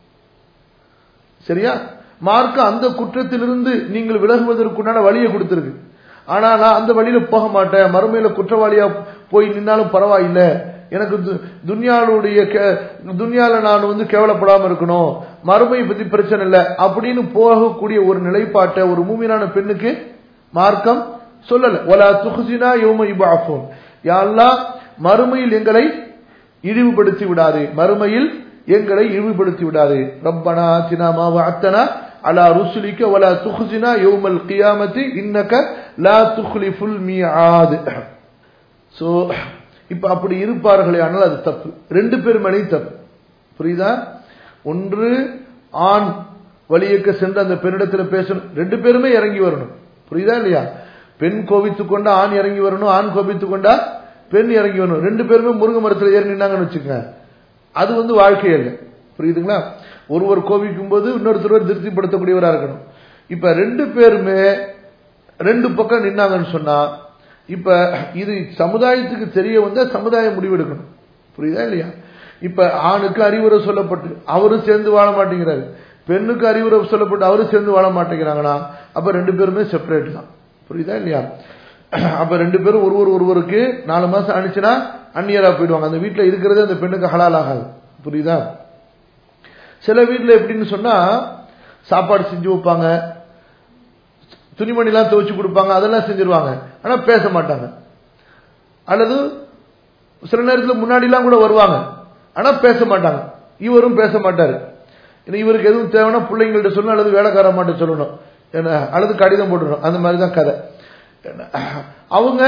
சரியா மார்க்க அந்த குற்றத்திலிருந்து நீங்கள் விலகுவதற்குண்டான வழியை கொடுத்திருக்கு ஆனா நான் அந்த வழியில போக மாட்டேன் மறுமையில குற்றவாளியா போய் நின்னாலும் பரவாயில்லை எனக்கு துன்யாளுடைய துன்யால நான் வந்து கேவலப்படாம இருக்கணும் மறுமையை பத்தி பிரச்சனை இல்லை அப்படின்னு போகக்கூடிய ஒரு நிலைப்பாட்டை ஒரு மூமியான பெண்ணுக்கு மார்க்கம் சொல்லல ஒலா துகுசினா யோம இபாஃபோன் யாழ்லா மறுமையில் எங்களை இழிவுபடுத்தி விடாது மறுமையில் எங்களை இழிவுபடுத்தி விடாது ரப்பனா தினாமா அத்தனா அலா ருசுலிக்க வலா துகுசினா யோமல் கியாமத்தி இன்னக்க லா துஹ்லிஃபுல் மியாத் சோ இப்ப அப்படி இருப்பார்களே ஆனால் அது தப்பு ரெண்டு பேர் மேலேயும் தப்பு புரியுதா ஒன்று ஆண் வழியக்க சென்று அந்த பெண்ணிடத்தில் பேசணும் ரெண்டு பேருமே இறங்கி வரணும் புரியுதா இல்லையா பெண் கோபித்து கொண்டா ஆண் இறங்கி வரணும் ஆண் கோபித்து கொண்டா பெண் இறங்கி வரணும் ரெண்டு பேருமே முருங்க மரத்தில் ஏறி நின்னாங்கன்னு வச்சுக்கோங்க அது வந்து வாழ்க்கை இல்லை புரியுதுங்களா ஒருவர் கோபிக்கும் போது இன்னொருத்தர் திருப்திப்படுத்தக்கூடியவராக இருக்கணும் இப்ப ரெண்டு பேருமே ரெண்டு பக்கம் நின்னாங்கன்னு சொன்னா இப்ப இது சமுதாயத்துக்கு தெரிய வந்தா சமுதாயம் முடிவெடுக்கணும் புரியுதா இல்லையா இப்ப ஆணுக்கு அறிவுரை சொல்லப்பட்டு அவரும் சேர்ந்து வாழ மாட்டேங்கிறாரு பெண்ணுக்கு அறிவுரை சொல்லப்பட்டு அவரும் சேர்ந்து வாழ மாட்டேங்கிறாங்கன்னா அப்ப ரெண்டு பேருமே செப்பரேட் தான் புரியுதா இல்லையா அப்ப ரெண்டு பேரும் ஒருவர் ஒருவருக்கு நாலு மாசம் அனுச்சுன்னா அந்நியரா போயிடுவாங்க அந்த வீட்டுல இருக்கிறதே அந்த பெண்ணுக்கு ஹலால் ஆகாது புரியுதா சில வீட்டுல எப்படின்னு சொன்னா சாப்பாடு செஞ்சு வைப்பாங்க துணிமணிலாம் துவைச்சு கொடுப்பாங்க அதெல்லாம் செஞ்சிருவாங்க ஆனா பேச மாட்டாங்க அல்லது சில நேரத்தில் முன்னாடிலாம் கூட வருவாங்க ஆனா பேச மாட்டாங்க இவரும் பேச மாட்டாரு இவருக்கு எதுவும் தேவைன்னா பிள்ளைங்கள்ட்ட சொல்லணும் அல்லது வேலைக்கார மாட்ட சொல்லணும் என்ன அல்லது கடிதம் போடணும் அந்த மாதிரி தான் கதை அவங்க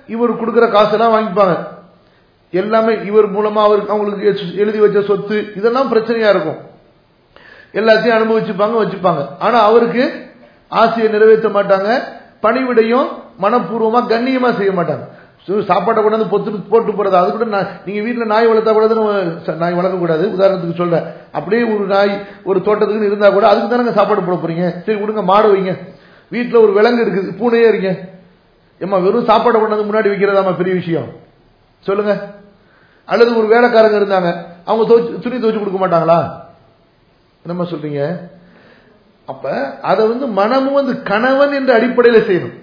இவர் கொடுக்குற காசெல்லாம் வாங்கிப்பாங்க எல்லாமே இவர் மூலமா அவருக்கு அவங்களுக்கு எழுதி வச்ச சொத்து இதெல்லாம் பிரச்சனையா இருக்கும் எல்லாத்தையும் அனுபவிச்சுப்பாங்க வச்சுப்பாங்க ஆனா அவருக்கு ஆசையை நிறைவேற்ற மாட்டாங்க பணிவிடையும் மனப்பூர்வமா கண்ணியமா செய்ய மாட்டாங்க சாப்பாட்டை கொண்டாந்து பொத்து போட்டு போறது அது கூட நீங்க வீட்டுல நாய் வளர்த்தா கூட நாய் வளர்க்க கூடாது உதாரணத்துக்கு சொல்றேன் அப்படியே ஒரு நாய் ஒரு தோட்டத்துக்கு இருந்தா கூட அதுக்கு தானே சாப்பாடு போட போறீங்க சரி விடுங்க மாடு வைங்க வீட்டுல ஒரு விலங்கு இருக்குது பூனையே இருங்க ஏமா வெறும் சாப்பாடை கொண்டாந்து முன்னாடி வைக்கிறதாமா பெரிய விஷயம் சொல்லுங்க அல்லது ஒரு வேலைக்காரங்க இருந்தாங்க அவங்க துணி துவச்சு கொடுக்க மாட்டாங்களா என்னம்மா சொல்றீங்க அப்ப அதை வந்து மனமும் வந்து கணவன் என்ற அடிப்படையில் செய்யணும்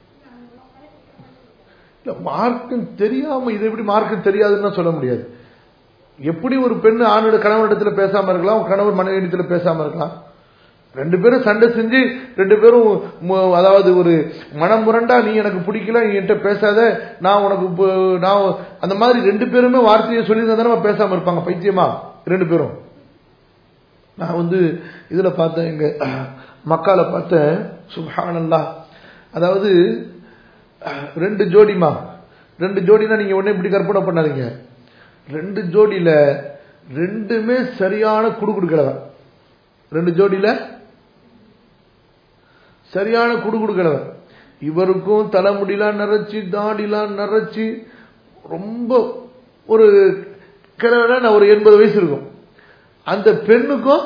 இல்ல மார்க்கம் தெரியாம இதை எப்படி மார்க்கம் தெரியாதுன்னு சொல்ல முடியாது எப்படி ஒரு பெண் ஆணோட கணவனிடத்துல பேசாம இருக்கலாம் கணவர் மனைவி இடத்துல பேசாம இருக்கலாம் ரெண்டு பேரும் சண்டை செஞ்சு ரெண்டு பேரும் அதாவது ஒரு மனம் முரண்டா நீ எனக்கு பிடிக்கல நீ என்கிட்ட பேசாத நான் உனக்கு நான் அந்த மாதிரி ரெண்டு பேருமே வார்த்தையை சொல்லி தானே பேசாம இருப்பாங்க பைத்தியமா ரெண்டு பேரும் நான் வந்து இதுல பார்த்தேன் எங்க மக்கால பார்த்தேன் சுபானல்லா அதாவது ரெண்டு ஜோடிமா ரெண்டு ஜோடினா நீங்க உடனே இப்படி கற்பனை பண்ணாதீங்க ரெண்டு ஜோடியில ரெண்டுமே சரியான குடு குடுக்கிறவன் ரெண்டு ஜோடியில சரியான குடு குடுக்கிறவன் இவருக்கும் தலைமுடிலாம் நிறைச்சி தாடிலாம் நிறைச்சி ரொம்ப ஒரு கிழவன ஒரு எண்பது வயசு இருக்கும் அந்த பெண்ணுக்கும்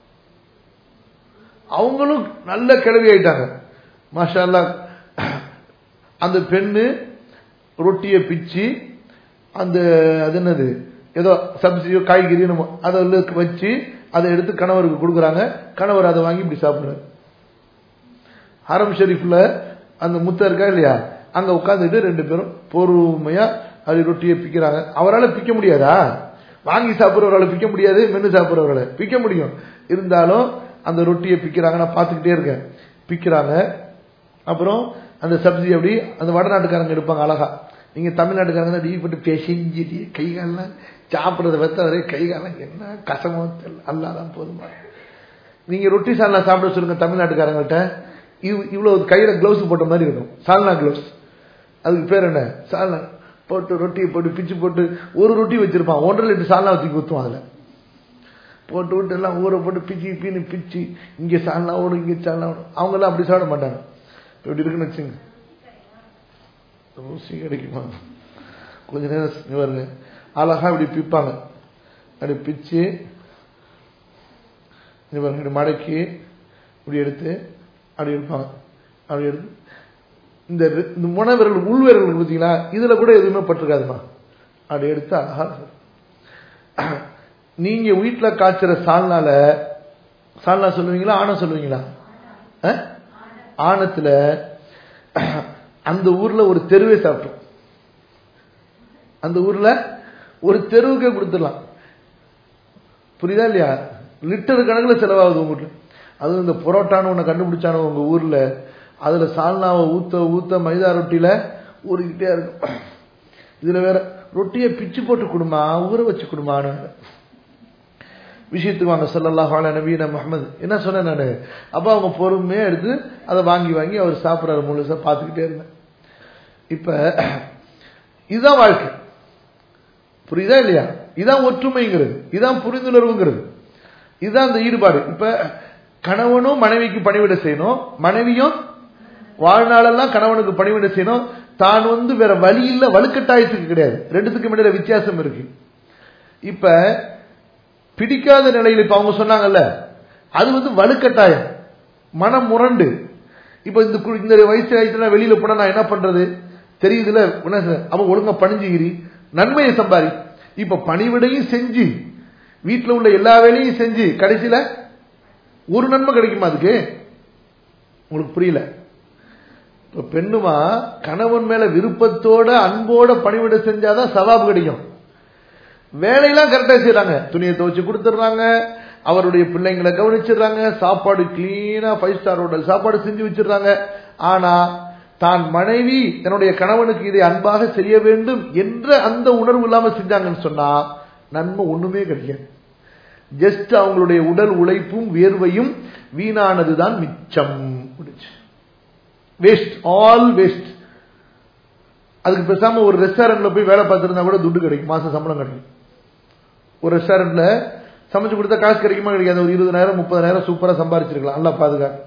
அவங்களும் நல்ல கிழவி ஆயிட்டாங்க மாஷா அந்த பெண்ணு ரொட்டியை பிச்சு அந்த அது என்னது ஏதோ சப்ஜியோ காய்கறியோ அதை வச்சு அதை எடுத்து கணவருக்கு கொடுக்குறாங்க கணவர் அதை வாங்கி இப்படி சாப்பிடுறாரு ஹரம் ஷெரீஃப்ல அந்த முத்த இருக்கா இல்லையா அங்க உட்காந்துட்டு ரெண்டு பேரும் பொறுமையா அது ரொட்டியை பிக்கிறாங்க அவரால் பிக்க முடியாதா வாங்கி சாப்பிட்றவரால் பிக்க முடியாது மென்னு சாப்பிட்றவரால் பிக்க முடியும் இருந்தாலும் அந்த ரொட்டியை பிக்கிறாங்க நான் பார்த்துக்கிட்டே இருக்கேன் பிக்கிறாங்க அப்புறம் அந்த சப்ஜி அப்படி அந்த வடநாட்டுக்காரங்க இருப்பாங்க அழகா நீங்க தமிழ்நாட்டுக்காரங்க டீ போட்டு பேசிஞ்சு கை காலெல்லாம் சாப்பிட்றத வைத்த வரை கை காலம் என்ன கசமோ தெரியல அல்லாதான் போதுமா நீங்க ரொட்டி சால்னா சாப்பிட சொல்லுங்க தமிழ்நாட்டுக்காரங்கள்ட்ட இவ்வளவு கையில கிளவுஸ் போட்ட மாதிரி இருக்கும் சால்னா கிளவுஸ் அதுக்கு பேர் என்ன சால்னா போட்டு ரொட்டியை போட்டு பிச்சு போட்டு ஒரு ரொட்டி வச்சிருப்பான் ஒன்றரை லிட்டர் சால்னா வச்சு ஊற்றுவான் அதில் போட்டு விட்டு எல்லாம் ஊரை போட்டு பிச்சு பீனு பிச்சு இங்கே சால்னா ஓடும் இங்கே சால்னா ஓடும் அவங்கெல்லாம் அப்படி சாப்பிட மாட்டாங்க இப்படி இருக்குன்னு வச்சுங்க ஊசி கிடைக்குமா கொஞ்ச நேரம் வருங்க அழகா இப்படி பிப்பாங்க அப்படி பிச்சு இப்படி மடக்கி இப்படி எடுத்து அப்படி எடுப்பாங்க அப்படி எடுத்து இந்த இந்த முனை விரல் உள் விரல் பார்த்தீங்களா இதுல கூட எதுவுமே பட்டிருக்காதுமா அப்படி எடுத்து அழகா நீங்க வீட்டுல காய்ச்சற சால்னால சால்னா சொல்லுவீங்களா ஆணம் சொல்லுவீங்களா ஆணத்துல அந்த ஊர்ல ஒரு தெருவே சாப்பிட்டோம் அந்த ஊர்ல ஒரு தெருவுக்கே கொடுத்துடலாம் புரியுதா இல்லையா லிட்டர் கணக்கில் செலவாகுது உங்களுக்கு அதுவும் இந்த புரோட்டான்னு ஒன்று கண்டுபிடிச்சானோ உங்க ஊர்ல அதுல சால்னாவை ஊத்த ஊத்த மைதா ரொட்டியில ஊறிக்கிட்டே இருக்கும் இதுல வேற ரொட்டியை பிச்சு போட்டு கொடுமா ஊற வச்சு கொடுமான்னு விஷயத்துக்கு வாங்க சொல்லலாம் ஹால நபீன முகமது என்ன சொன்னேன் நான் அப்போ அவங்க பொறுமையா எடுத்து அதை வாங்கி வாங்கி அவர் சாப்பிட்றாரு முழுசா பார்த்துக்கிட்டே இருந்தேன் இப்ப இதுதான் வாழ்க்கை புரியுதா இல்லையா இதான் ஒற்றுமைங்கிறது இதான் புரிந்துணர்வுங்கிறது இதுதான் அந்த ஈடுபாடு இப்ப கணவனும் மனைவிக்கு பணிவிட செய்யணும் மனைவியும் வாழ்நாளெல்லாம் கணவனுக்கு பணிவிட செய்யணும் தான் வந்து வேற வழி இல்ல வலுக்கட்டாயத்துக்கு கிடையாது ரெண்டுத்துக்கு இடையில வித்தியாசம் இருக்கு இப்ப பிடிக்காத நிலையில் இப்ப அவங்க சொன்னாங்கல்ல அது வந்து வலுக்கட்டாயம் மனம் முரண்டு இப்ப இந்த இந்த வயசு ஆயிடுச்சுனா வெளியில போனா நான் என்ன பண்றது தெரியுதுல அவ ஒழுங்கா பணிஞ்சுகிரி நன்மையை சம்பாரி இப்ப பணிவிடையும் செஞ்சு வீட்டுல உள்ள எல்லா வேலையும் செஞ்சு கடைசியில ஒரு நன்மை கிடைக்குமா அதுக்கு உங்களுக்கு புரியல இப்ப பெண்ணுமா கணவன் மேல விருப்பத்தோட அன்போட பணிவிட செஞ்சாதான் சவாபு கிடைக்கும் வேலையெல்லாம் கரெக்டா செய்யறாங்க துணியை துவச்சு கொடுத்துட்றாங்க அவருடைய பிள்ளைங்களை கவனிச்சிடுறாங்க சாப்பாடு கிளீனா ஃபைவ் ஸ்டார் ஹோட்டல் சாப்பாடு செஞ்சு வச்சிடுறாங்க ஆனா தான் மனைவி தன்னுடைய கணவனுக்கு இதை அன்பாக செய்ய வேண்டும் என்ற அந்த உணர்வு இல்லாம செஞ்சாங்கன்னு சொன்னா நன்மை ஒண்ணுமே கிடையாது ஜஸ்ட் அவங்களுடைய உடல் உழைப்பும் வியர்வையும் வீணானதுதான் மிச்சம் வேஸ்ட் ஆல் வேஸ்ட் அதுக்கு பேசாம ஒரு ரெஸ்டாரண்ட்ல போய் வேலை பார்த்துருந்தா கூட துட்டு கிடைக்கும் மாசம் சம்பளம் கிடைக்கும் ஒரு ரெஸ்டாரண்ட்ல சமைச்சு கொடுத்தா காசு கிடைக்குமா கிடைக்காது ஒரு இருபதாயிரம் முப்பதாயிரம் சூப்பரா சம்பாரிச்சிருக்கலாம் நல்லா பாதுகாப்பு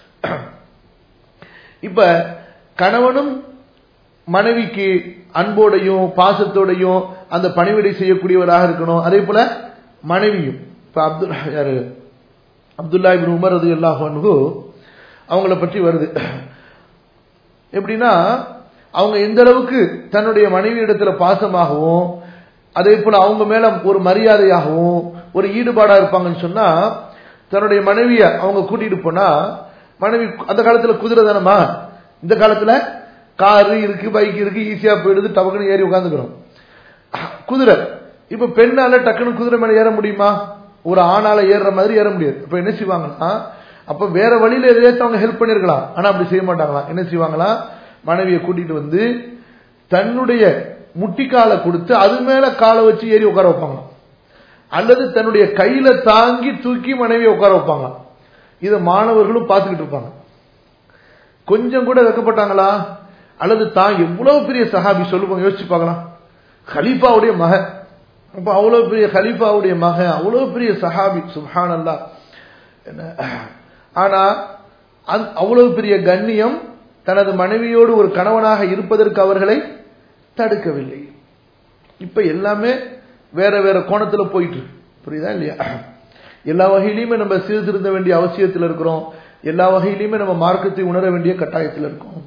இப்ப கணவனும் மனைவிக்கு அன்போடையும் பாசத்தோடையும் அந்த பணிவிடை செய்யக்கூடியவராக இருக்கணும் அதே போல மனைவியும் இப்ப அப்துல் யாரு அப்துல்லா இபின் உமர் அது எல்லாஹு அவங்கள பற்றி வருது எப்படின்னா அவங்க எந்த அளவுக்கு தன்னுடைய மனைவி இடத்துல பாசமாகவும் அதே போல அவங்க மேல ஒரு மரியாதையாகவும் ஒரு ஈடுபாடா இருப்பாங்கன்னு சொன்னா தன்னுடைய மனைவிய அவங்க கூட்டிட்டு போனா மனைவி அந்த காலத்துல குதிரை தானமா இந்த காலத்துல காரு இருக்கு பைக் இருக்கு ஈஸியா போயிடுது டபக்குன்னு ஏறி உட்காந்துக்கிறோம் குதிரை இப்ப பெண்ணால டக்குன்னு குதிரை மேல ஏற முடியுமா ஒரு ஆணால ஏறுற மாதிரி ஏற முடியாது இப்ப என்ன செய்வாங்கன்னா அப்ப வேற வழியில எதையாச்சும் அவங்க ஹெல்ப் பண்ணிருக்கலாம் ஆனா அப்படி செய்ய மாட்டாங்களா என்ன செய்வாங்களா மனைவியை கூட்டிட்டு வந்து தன்னுடைய முட்டிக்காலை கொடுத்து அது மேல காலை வச்சு ஏறி உட்கார வைப்பாங்க அல்லது தன்னுடைய கையில தாங்கி தூக்கி மனைவியை உட்கார வைப்பாங்க இதை மாணவர்களும் பார்த்துக்கிட்டு இருப்பாங்க கொஞ்சம் கூட வைக்கப்பட்டாங்களா அல்லது தான் எவ்வளவு பெரிய சஹாபி சொல்லுவாங்க யோசிச்சு பார்க்கலாம் ஹலீஃபாவுடைய மகன் அப்ப அவ்வளவு பெரிய ஹலீஃபாவுடைய மகன் அவ்வளவு பெரிய சஹாபி சுஹான் அல்லா என்ன ஆனா அவ்வளவு பெரிய கண்ணியம் தனது மனைவியோடு ஒரு கணவனாக இருப்பதற்கு அவர்களை தடுக்கவில்லை இப்ப எல்லாமே வேற வேற கோணத்துல போயிட்டு புரியுதா இல்லையா எல்லா வகையிலுமே நம்ம சீர்திருந்த வேண்டிய அவசியத்தில் இருக்கிறோம் எல்லா வகையிலுமே நம்ம மார்க்கத்தை உணர வேண்டிய கட்டாயத்தில் இருக்கோம்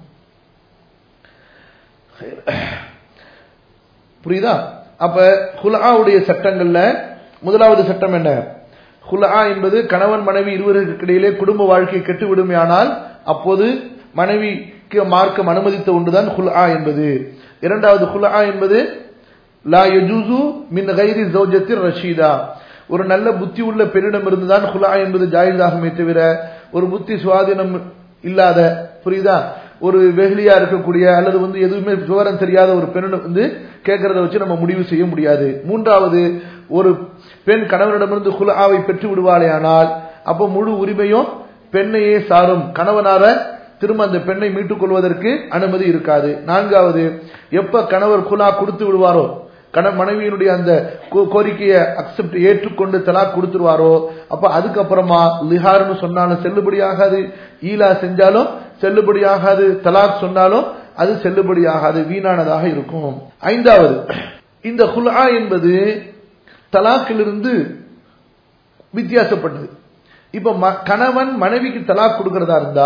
புரியுதா அப்ப ஹுலாவுடைய சட்டங்கள்ல முதலாவது சட்டம் என்ன ஹுலா என்பது கணவன் மனைவி இருவருக்கு இடையிலே குடும்ப வாழ்க்கை கெட்டுவிடுமையானால் அப்போது மனைவிக்கு மார்க்கம் அனுமதித்த ஒன்றுதான் ஹுலா என்பது இரண்டாவது ஹுலா என்பது லா யஜூசு மின் கைரி ஜௌஜத்தின் ரஷீதா ஒரு நல்ல புத்தி உள்ள பெண்ணிடம் இருந்துதான் ஹுலா என்பது ஜாயிதாகுமே தவிர ஒரு புத்தி சுவாதீனம் இல்லாத புரியுதா ஒரு வெகுளியா இருக்கக்கூடிய அல்லது வந்து எதுவுமே விவரம் தெரியாத ஒரு பெண்ணை வந்து கேட்கறத வச்சு நம்ம முடிவு செய்ய முடியாது மூன்றாவது ஒரு பெண் கணவனிடமிருந்து குலாவை பெற்று விடுவாளேயானால் அப்போ முழு உரிமையும் பெண்ணையே சாரும் கணவனார திரும்ப அந்த பெண்ணை மீட்டுக் கொள்வதற்கு அனுமதி இருக்காது நான்காவது எப்ப கணவர் குலா கொடுத்து விடுவாரோ கண மனைவியினுடைய அந்த கோரிக்கையை அக்செப்ட் ஏற்றுக்கொண்டு தலாக் கொடுத்துருவாரோ அப்ப அதுக்கப்புறமா லிஹார்னு சொன்னாலும் செல்லுபடியாகாது ஈலா செஞ்சாலும் செல்லுபடியாகாது தலாக் சொன்னாலும் அது செல்லுபடியாகாது வீணானதாக இருக்கும் ஐந்தாவது இந்த ஹுலா என்பது தலாக்கிலிருந்து வித்தியாசப்பட்டது இப்ப கணவன் மனைவிக்கு தலாக் கொடுக்கறதா இருந்தா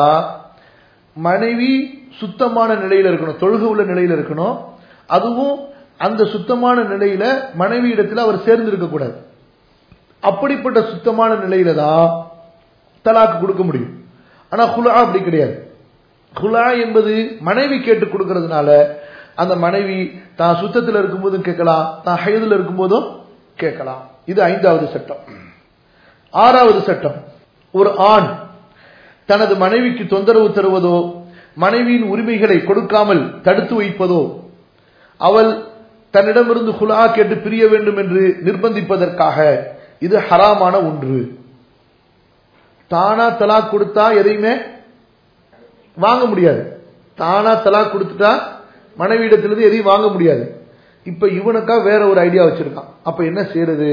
மனைவி சுத்தமான நிலையில இருக்கணும் தொழுக உள்ள நிலையில இருக்கணும் அதுவும் அந்த சுத்தமான நிலையில மனைவி இடத்துல அவர் சேர்ந்து இருக்கக்கூடாது அப்படிப்பட்ட சுத்தமான நிலையில தான் தலாக்கு கொடுக்க முடியும் ஆனா ஹுலா அப்படி கிடையாது ஹுலா என்பது மனைவி கேட்டு கொடுக்கறதுனால அந்த மனைவி தான் சுத்தத்தில் இருக்கும்போதும் கேட்கலாம் தான் ஹயதில் இருக்கும்போதும் கேட்கலாம் இது ஐந்தாவது சட்டம் ஆறாவது சட்டம் ஒரு ஆண் தனது மனைவிக்கு தொந்தரவு தருவதோ மனைவியின் உரிமைகளை கொடுக்காமல் தடுத்து வைப்பதோ அவள் தன்னிடமிருந்து ஹுலா கேட்டு பிரிய வேண்டும் என்று நிர்பந்திப்பதற்காக இது ஹராமான ஒன்று தானா தலாக் கொடுத்தா எதையுமே வாங்க முடியாது தானா தலாக் கொடுத்துட்டா மனைவியிடத்திலிருந்து எதையும் வாங்க முடியாது இப்ப இவனுக்கா வேற ஒரு ஐடியா வச்சிருக்கான் அப்ப என்ன செய்யறது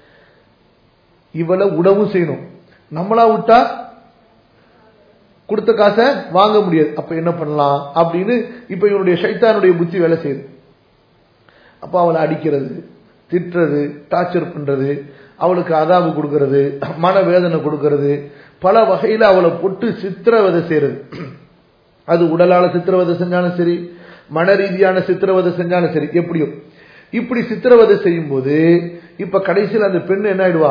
இவளை உடவும் செய்யணும் நம்மளா விட்டா கொடுத்த காசை வாங்க முடியாது அப்ப என்ன பண்ணலாம் அப்படின்னு இப்ப இவனுடைய சைத்தானுடைய புத்தி வேலை செய்யுது அப்ப அவளை அடிக்கிறது திட்டுறது டார்ச்சர் பண்றது அவளுக்கு அதாபு கொடுக்கறது மன வேதனை கொடுக்கறது பல வகையில அவளை பொட்டு சித்திரவதை செய்யறது அது உடலால சித்திரவதை செஞ்சாலும் சரி மன ரீதியான சித்திரவதை செஞ்சாலும் சரி எப்படியோ இப்படி சித்திரவதை செய்யும் போது இப்ப கடைசியில் அந்த பெண் என்ன ஆயிடுவா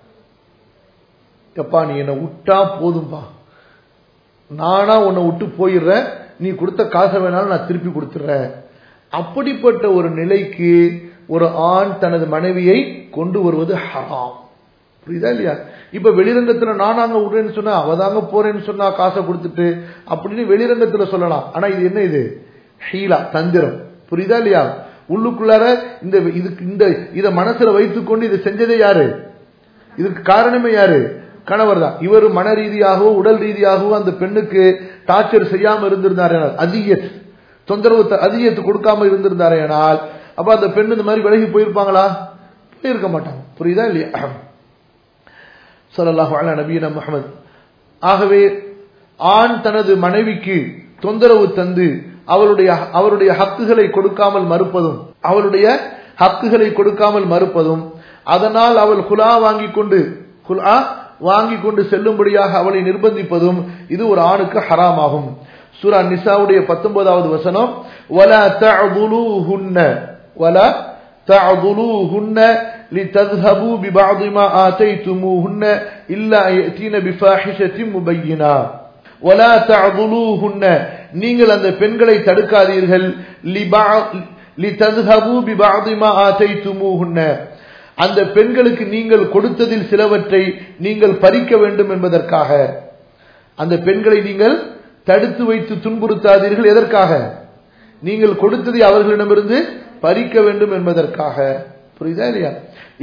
எப்பா நீ என்னை விட்டா போதும்பா நானா உன்னை விட்டு போயிடுறேன் நீ கொடுத்த காசை வேணாலும் நான் திருப்பி கொடுத்துட்றேன் அப்படிப்பட்ட ஒரு நிலைக்கு ஒரு ஆண் தனது மனைவியை கொண்டு வருவது ஹராம் புரியுதா இல்லையா இப்ப வெளிரங்கத்துல நானாங்க விடுறேன்னு சொன்னா அவதாங்க போறேன்னு சொன்னா காசை கொடுத்துட்டு அப்படின்னு வெளிரங்கத்துல சொல்லலாம் ஆனா இது என்ன இது ஹீலா தந்திரம் புரியுதா இல்லையா உள்ளுக்குள்ளார இந்த இதுக்கு இந்த இத மனசுல வைத்துக்கொண்டு இதை செஞ்சதே யாரு இதுக்கு காரணமே யாரு கணவர் தான் இவர் மன ரீதியாகவோ உடல் ரீதியாகவோ அந்த பெண்ணுக்கு டார்ச்சர் செய்யாம இருந்திருந்தார் அதிக தொந்தரவு அதிகத்து கொடுக்காம இருந்திருந்தாரேனால் அப்ப அந்த பெண் இந்த மாதிரி விலகி போயிருப்பாங்களா போயிருக்க மாட்டாங்க புரியுதா இல்லையா சொல்லலாஹு அலா நபீன முகமது ஆகவே ஆண் தனது மனைவிக்கு தொந்தரவு தந்து அவருடைய அவருடைய ஹக்குகளை கொடுக்காமல் மறுப்பதும் அவருடைய ஹக்குகளை கொடுக்காமல் மறுப்பதும் அதனால் அவள் குலா வாங்கி கொண்டு குலா வாங்கி கொண்டு செல்லும்படியாக அவளை நிர்பந்திப்பதும் இது ஒரு ஆணுக்கு ஹராமாகும் சூரா நிசாவுடைய பத்தொன்பதாவது வசனம் வல தஅதுலுஹுன்ன வல தஅதுலுஹுன்ன لتذهبوا ببعض ما آتيتموهن إلا أن يأتين بفاحشة مبينة ولا تعضلوهن நீங்கள் அந்த பெண்களை தடுக்காதீர்கள் لتذهبوا ببعض ما آتيتموهن அந்த பெண்களுக்கு நீங்கள் கொடுத்ததில் சிலவற்றை நீங்கள் பறிக்க வேண்டும் என்பதற்காக அந்த பெண்களை நீங்கள் தடுத்து வைத்து துன்புறுத்தாதீர்கள் எதற்காக நீங்கள் கொடுத்ததை அவர்களிடமிருந்து பறிக்க வேண்டும் என்பதற்காக புரியுதா இல்லையா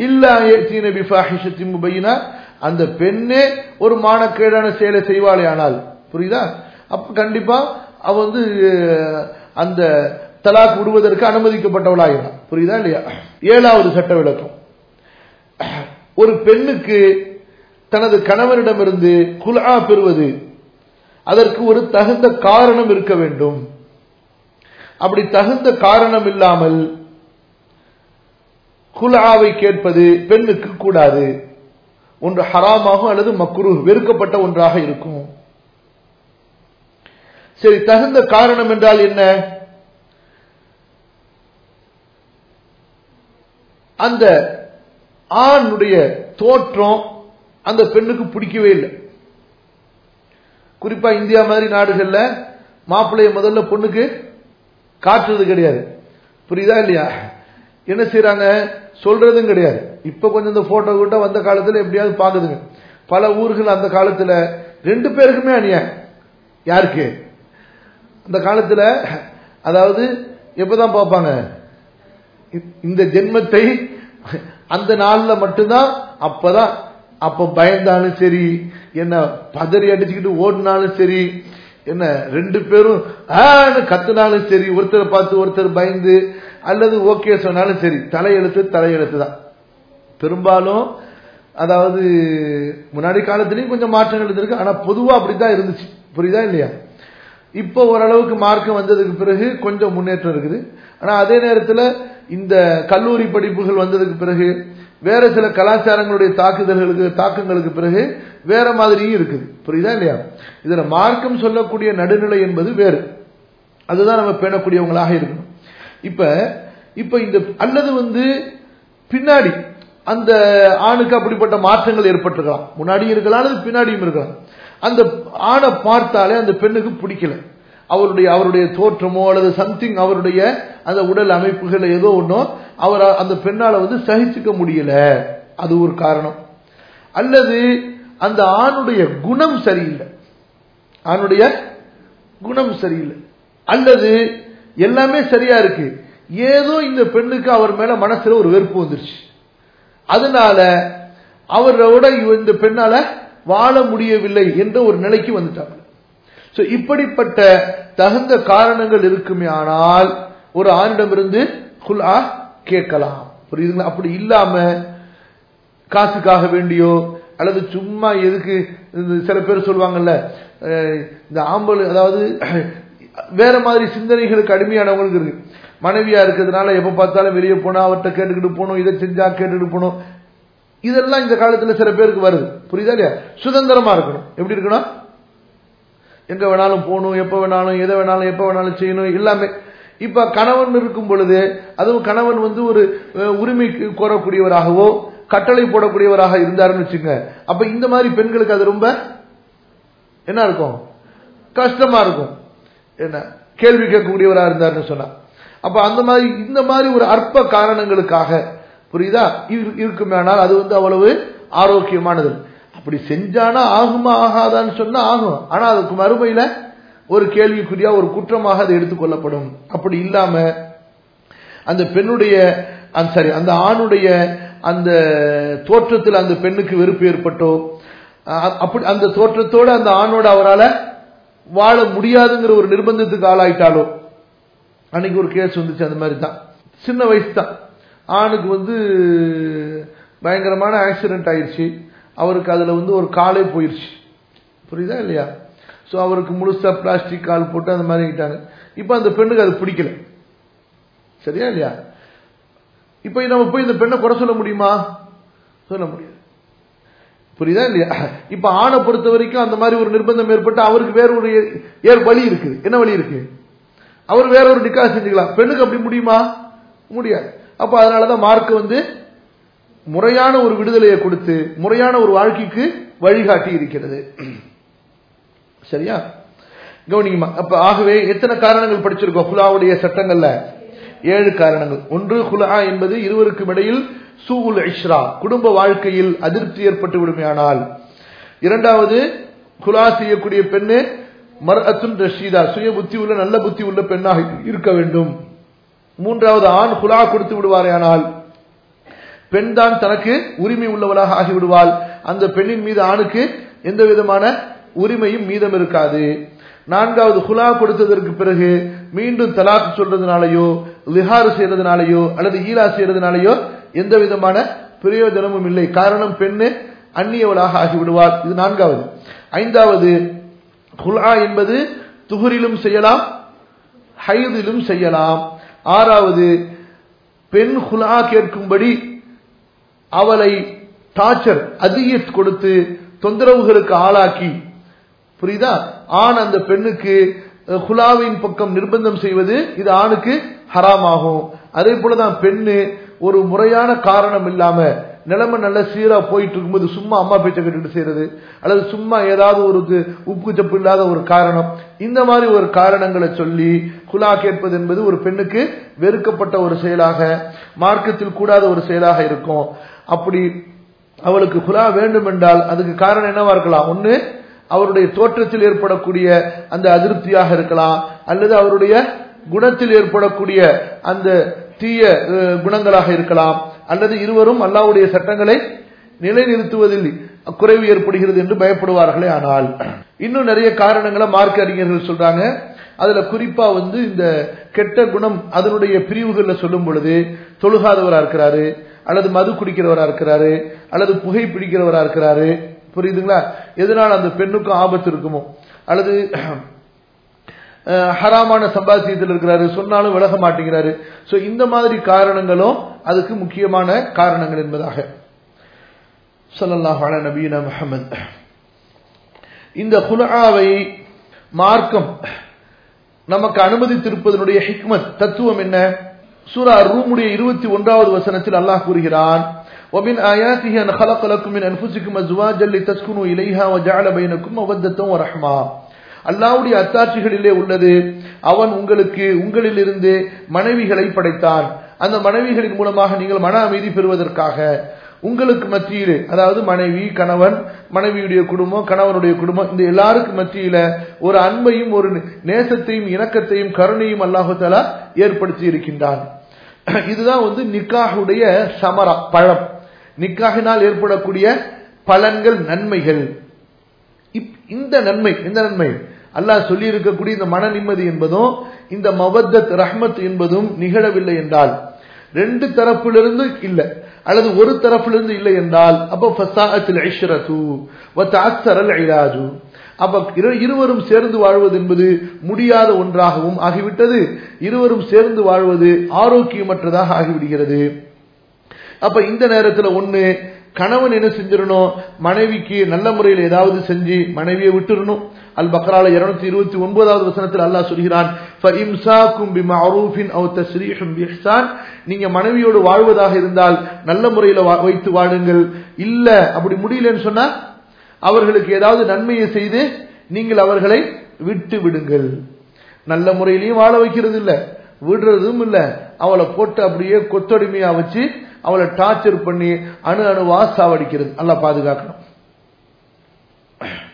இல்லா அந்த பெண்ணே ஒரு மானக்கேடான செயலை செய்வாளே ஆனால் புரியுதா அப்ப கண்டிப்பா அவ வந்து அந்த தலாக் விடுவதற்கு அனுமதிக்கப்பட்டவளாகிறான் புரியுதா இல்லையா ஏழாவது சட்ட விளக்கம் ஒரு பெண்ணுக்கு தனது கணவனிடமிருந்து குலா பெறுவது அதற்கு ஒரு தகுந்த காரணம் இருக்க வேண்டும் அப்படி தகுந்த காரணம் இல்லாமல் குலாவை கேட்பது பெண்ணுக்கு கூடாது ஒன்று ஹராமாகும் அல்லது மக்குரு வெறுக்கப்பட்ட ஒன்றாக இருக்கும் சரி தகுந்த காரணம் என்றால் என்ன அந்த ஆணுடைய தோற்றம் அந்த பெண்ணுக்கு பிடிக்கவே இல்லை குறிப்பா இந்தியா மாதிரி நாடுகள்ல மாப்பிள்ளைய முதல்ல பொண்ணுக்கு காட்டுறது கிடையாது புரியுதா இல்லையா என்ன செய்யறாங்க சொல்றதும் கிடையாது இப்ப கொஞ்சம் இந்த போட்டோ கிட்ட வந்த காலத்துல எப்படியாவது பாக்குதுங்க பல ஊர்கள் அந்த காலத்துல ரெண்டு பேருக்குமே அநியாயம் யாருக்கு அந்த காலத்துல அதாவது எப்பதான் பார்ப்பாங்க இந்த ஜென்மத்தை அந்த நாள்ல மட்டும்தான் அப்பதான் அப்ப பயந்தாலும் சரி என்ன பதறி அடிச்சுக்கிட்டு ஓடினாலும் சரி என்ன ரெண்டு பேரும் கத்துனாலும் சரி ஒருத்தரை பார்த்து ஒருத்தர் பயந்து அல்லது ஓகே சொன்னாலும் சரி தலையெழுத்து தலையெழுத்து தான் பெரும்பாலும் அதாவது முன்னாடி காலத்திலையும் கொஞ்சம் மாற்றங்கள் இருந்திருக்கு ஆனா பொதுவா அப்படித்தான் இருந்துச்சு புரியுதா இல்லையா இப்போ ஓரளவுக்கு மார்க்கம் வந்ததுக்கு பிறகு கொஞ்சம் முன்னேற்றம் இருக்குது ஆனா அதே நேரத்தில் இந்த கல்லூரி படிப்புகள் வந்ததுக்கு பிறகு வேற சில கலாச்சாரங்களுடைய தாக்குதல்களுக்கு தாக்கங்களுக்கு பிறகு வேற மாதிரியும் இருக்குது புரியுதா இல்லையா இதுல மார்க்கம் சொல்லக்கூடிய நடுநிலை என்பது வேறு அதுதான் நம்ம பேணக்கூடியவங்களாக இருக்கணும் இப்ப இப்ப இந்த அல்லது வந்து பின்னாடி அந்த ஆணுக்கு அப்படிப்பட்ட மாற்றங்கள் ஏற்பட்டிருக்கலாம் முன்னாடியும் இருக்கலாம் அல்லது பின்னாடியும் இருக்கலாம் அந்த ஆணை பார்த்தாலே அந்த பெண்ணுக்கு பிடிக்கல அவருடைய அவருடைய தோற்றமோ அல்லது சம்திங் அவருடைய அந்த உடல் அமைப்புகள் ஏதோ ஒன்றோ அவர் அந்த பெண்ணால வந்து சகிச்சுக்க முடியல அது ஒரு காரணம் அல்லது அந்த ஆணுடைய குணம் சரியில்லை ஆணுடைய குணம் சரியில்லை அல்லது எல்லாமே சரியா இருக்கு ஏதோ இந்த பெண்ணுக்கு அவர் மேல மனசுல ஒரு வெறுப்பு வந்துருச்சு அதனால அவரோட இந்த பெண்ணால வாழ முடியவில்லை என்ற ஒரு நிலைக்கு வந்துட்டாங்க சோ இப்படிப்பட்ட தகுந்த காரணங்கள் இருக்குமே ஆனால் ஒரு ஆணிடமிருந்து குல்ஆ கேட்கலாம் புரியுதுங்களா அப்படி இல்லாம காசுக்காக வேண்டியோ அல்லது சும்மா எதுக்கு சில பேர் சொல்லுவாங்கல்ல இந்த ஆம்பல் அதாவது வேற மாதிரி சிந்தனைகளுக்கு அடிமையானவங்களுக்கு இருக்கு மனைவியா இருக்கிறதுனால எப்ப பார்த்தாலும் வெளியே போனா அவர்கிட்ட கேட்டுக்கிட்டு போகணும் இதை செஞ்சா கேட்டுக்கிட்டு போகணும் இதெல்லாம் இந்த காலத்துல சில பேருக்கு வருது புரியுதா இல்லையா சுதந்திரமா இருக்கணும் எப்படி இருக்கணும் எங்க வேணாலும் போகணும் எப்ப வேணாலும் எதை வேணாலும் எப்ப வேணாலும் செய்யணும் எல்லாமே இப்ப கணவன் இருக்கும் பொழுது அதுவும் கணவன் வந்து ஒரு உரிமை கோரக்கூடியவராகவோ கட்டளை போடக்கூடியவராக இருந்தாருன்னு வச்சுங்க அப்ப இந்த மாதிரி பெண்களுக்கு அது ரொம்ப என்ன இருக்கும் கஷ்டமா இருக்கும் என்ன கேள்வி கேட்கக்கூடியவராக இருந்தாருன்னு சொன்னா அப்ப அந்த மாதிரி இந்த மாதிரி ஒரு அற்ப காரணங்களுக்காக புரியுதா இருக்குமேனால் அது வந்து அவ்வளவு ஆரோக்கியமானது அப்படி செஞ்சானா ஆகுமா ஆகாதான்னு சொன்னா ஆகும் ஆனா அதுக்கு மறுமையில ஒரு கேள்விக்குரியா ஒரு குற்றமாக அது எடுத்துக்கொள்ளப்படும் அப்படி இல்லாம அந்த பெண்ணுடைய சரி அந்த ஆணுடைய அந்த தோற்றத்தில் அந்த பெண்ணுக்கு வெறுப்பு ஏற்பட்டோ அப்படி அந்த தோற்றத்தோட அந்த ஆணோட அவரால் வாழ முடியாதுங்கிற ஒரு நிர்பந்தத்துக்கு ஆளாயிட்டாலோ அன்னைக்கு ஒரு கேஸ் வந்துச்சு அந்த மாதிரி தான் சின்ன வயசு தான் ஆணுக்கு வந்து பயங்கரமான ஆக்சிடென்ட் ஆயிடுச்சு அவருக்கு அதுல வந்து ஒரு காலே போயிடுச்சு புரியுதா இல்லையா ஸோ அவருக்கு முழுசா பிளாஸ்டிக் கால் போட்டு அந்த மாதிரி ஆகிட்டாங்க இப்போ அந்த பெண்ணுக்கு அது பிடிக்கல சரியா இல்லையா இப்போ நம்ம போய் இந்த பெண்ணை குறை சொல்ல முடியுமா சொல்ல முடியாது புரியுதா இல்லையா இப்ப ஆணை பொறுத்த வரைக்கும் அந்த மாதிரி ஒரு நிர்பந்தம் ஏற்பட்டு அவருக்கு வேற ஒரு ஏர் வழி இருக்குது என்ன வழி இருக்கு அவர் வேற ஒரு நிக்கா செஞ்சுக்கலாம் பெண்ணுக்கு அப்படி முடியுமா முடியாது அப்ப அதனாலதான் மார்க் வந்து முறையான ஒரு விடுதலையை கொடுத்து முறையான ஒரு வாழ்க்கைக்கு வழிகாட்டி இருக்கிறது சரியா கவனிங்கம்மா அப்ப ஆகவே எத்தனை காரணங்கள் படிச்சிருக்கோம் குலாவுடைய சட்டங்கள்ல ஏழு காரணங்கள் ஒன்று குலா என்பது இருவருக்கும் இடையில் சூவுல் இஷ்ரா குடும்ப வாழ்க்கையில் அதிருப்தி ஏற்பட்டு விடுமையானால் இரண்டாவது குலா செய்யக்கூடிய பெண்ணு மர் அத்துன் ரஷீதா சுய புத்தி உள்ள நல்ல புத்தி உள்ள பெண்ணாக இருக்க வேண்டும் மூன்றாவது ஆண் குலா கொடுத்து விடுவாரேயானால் பெண் தான் தனக்கு உரிமை உள்ளவளாக ஆகிவிடுவாள் அந்த பெண்ணின் மீது ஆணுக்கு எந்த விதமான உரிமையும் மீதம் இருக்காது நான்காவது குலா கொடுத்ததற்கு பிறகு மீண்டும் தலாக் சொல்றதுனாலயோ லிஹாறு செய்யறதுனாலயோ அல்லது ஈலா செய்யறதுனாலயோ எந்த விதமான பிரயோஜனமும் இல்லை காரணம் பெண்ணு அந்நியவளாக ஆகிவிடுவார் இது நான்காவது ஐந்தாவது குலா என்பது துகுரிலும் செய்யலாம் ஹைதிலும் செய்யலாம் ஆறாவது பெண் குலா கேட்கும்படி அவளை டார்ச்சர் அதிகத் கொடுத்து தொந்தரவுகளுக்கு ஆளாக்கி புரியுதா ஆண் அந்த பெண்ணுக்கு குலாவின் பக்கம் நிர்பந்தம் செய்வது இது ஆணுக்கு ஹராமாகும் அதே போலதான் பெண்ணு ஒரு முறையான காரணம் இல்லாம நிலைமை நல்ல சீரா போயிட்டு இருக்கும்போது சும்மா அம்மா பேச்சை கேட்டுட்டு செய்யறது அல்லது சும்மா ஏதாவது ஒரு உப்பு சப்பு இல்லாத ஒரு காரணம் இந்த மாதிரி ஒரு காரணங்களை சொல்லி குலா கேட்பது என்பது ஒரு பெண்ணுக்கு வெறுக்கப்பட்ட ஒரு செயலாக மார்க்கத்தில் கூடாத ஒரு செயலாக இருக்கும் அப்படி அவளுக்கு குலா வேண்டும் என்றால் அதுக்கு காரணம் என்னவா இருக்கலாம் ஒண்ணு அவருடைய தோற்றத்தில் ஏற்படக்கூடிய அந்த அதிருப்தியாக இருக்கலாம் அல்லது அவருடைய குணத்தில் ஏற்படக்கூடிய அந்த தீய குணங்களாக இருக்கலாம் அல்லது இருவரும் அல்லாவுடைய சட்டங்களை நிலைநிறுத்துவதில் குறைவு ஏற்படுகிறது என்று பயப்படுவார்களே ஆனால் இன்னும் நிறைய காரணங்களை மார்க்க அறிஞர்கள் சொல்றாங்க அதுல குறிப்பா வந்து இந்த கெட்ட குணம் அதனுடைய பிரிவுகள்ல சொல்லும் பொழுது தொழுகாதவரா இருக்கிறாரு அல்லது மது குடிக்கிறவரா இருக்கிறாரு அல்லது புகை பிடிக்கிறவரா இருக்கிறாரு புரியுதுங்களா எதனால் அந்த பெண்ணுக்கும் ஆபத்து இருக்குமோ அல்லது ஹராமான சம்பாத்தியத்தில் இருக்கிறாரு சொன்னாலும் விலக மாட்டேங்கிறாரு சோ இந்த மாதிரி காரணங்களும் அதுக்கு முக்கியமான காரணங்கள் என்பதாக சொல்லல்லாஹ் அல நபீன முகமது இந்த குலாவை மார்க்கம் நமக்கு அனுமதித்திருப்பதனுடைய ஹிக்மத் தத்துவம் என்ன சூரா ரூமுடைய இருபத்தி ஒன்றாவது வசனத்தில் அல்லாஹ் கூறுகிறான் ومن آياته أن خلق لكم من أنفسكم أزواجا لتسكنوا إليها وجعل بينكم مودة ورحمة அல்லாவுடைய அத்தாட்சிகளிலே உள்ளது அவன் உங்களுக்கு உங்களிலிருந்து மனைவிகளை படைத்தான் அந்த மனைவிகளின் மூலமாக நீங்கள் மன அமைதி பெறுவதற்காக உங்களுக்கு மத்தியிலே அதாவது மனைவி கணவன் மனைவியுடைய குடும்பம் கணவனுடைய குடும்பம் இந்த எல்லாருக்கும் மத்தியில ஒரு அன்பையும் ஒரு நேசத்தையும் இணக்கத்தையும் கருணையும் அல்லாஹாலா ஏற்படுத்தி இருக்கின்றான் இதுதான் வந்து நிக்காஹுடைய சமரா பழம் நிக்காகினால் ஏற்படக்கூடிய பலன்கள் நன்மைகள் இந்த நன்மை இந்த நன்மை அல்லாஹ் சொல்லி இருக்கக்கூடிய இந்த மன நிம்மதி என்பதும் இந்த மவத்தத் ரஹ்மத் என்பதும் நிகழவில்லை என்றால் ரெண்டு தரப்பிலிருந்து இல்லை அல்லது ஒரு தரப்பிலிருந்து இல்லை என்றால் அப்ப ஃபசாஅத்தில் ஐஷ்ரது வ தஅஸ்ஸரல் இலாஜு அப்ப இருவரும் சேர்ந்து வாழ்வது என்பது முடியாத ஒன்றாகவும் ஆகிவிட்டது இருவரும் சேர்ந்து வாழ்வது ஆரோக்கியமற்றதாக ஆகிவிடுகிறது அப்ப இந்த நேரத்துல ஒண்ணு கணவன் என்ன செஞ்சிடணும் மனைவிக்கு நல்ல முறையில் ஏதாவது செஞ்சு மனைவியை விட்டுறணும் அல் பக்ரால இருநூத்தி இருபத்தி ஒன்பதாவது வசனத்தில் அல்லாஹ் சொல்கிறான் நீங்க மனைவியோடு வாழ்வதாக இருந்தால் நல்ல முறையில் வைத்து வாழுங்கள் இல்ல அப்படி முடியலன்னு சொன்னா அவர்களுக்கு ஏதாவது நன்மையை செய்து நீங்கள் அவர்களை விட்டு விடுங்கள் நல்ல முறையிலையும் வாழ வைக்கிறது இல்ல விடுறதும் இல்ல அவளை போட்டு அப்படியே கொத்தடிமையா வச்சு அவளை டார்ச்சர் பண்ணி அணு அணுவா சாவடிக்கிறது நல்லா பாதுகாக்கணும்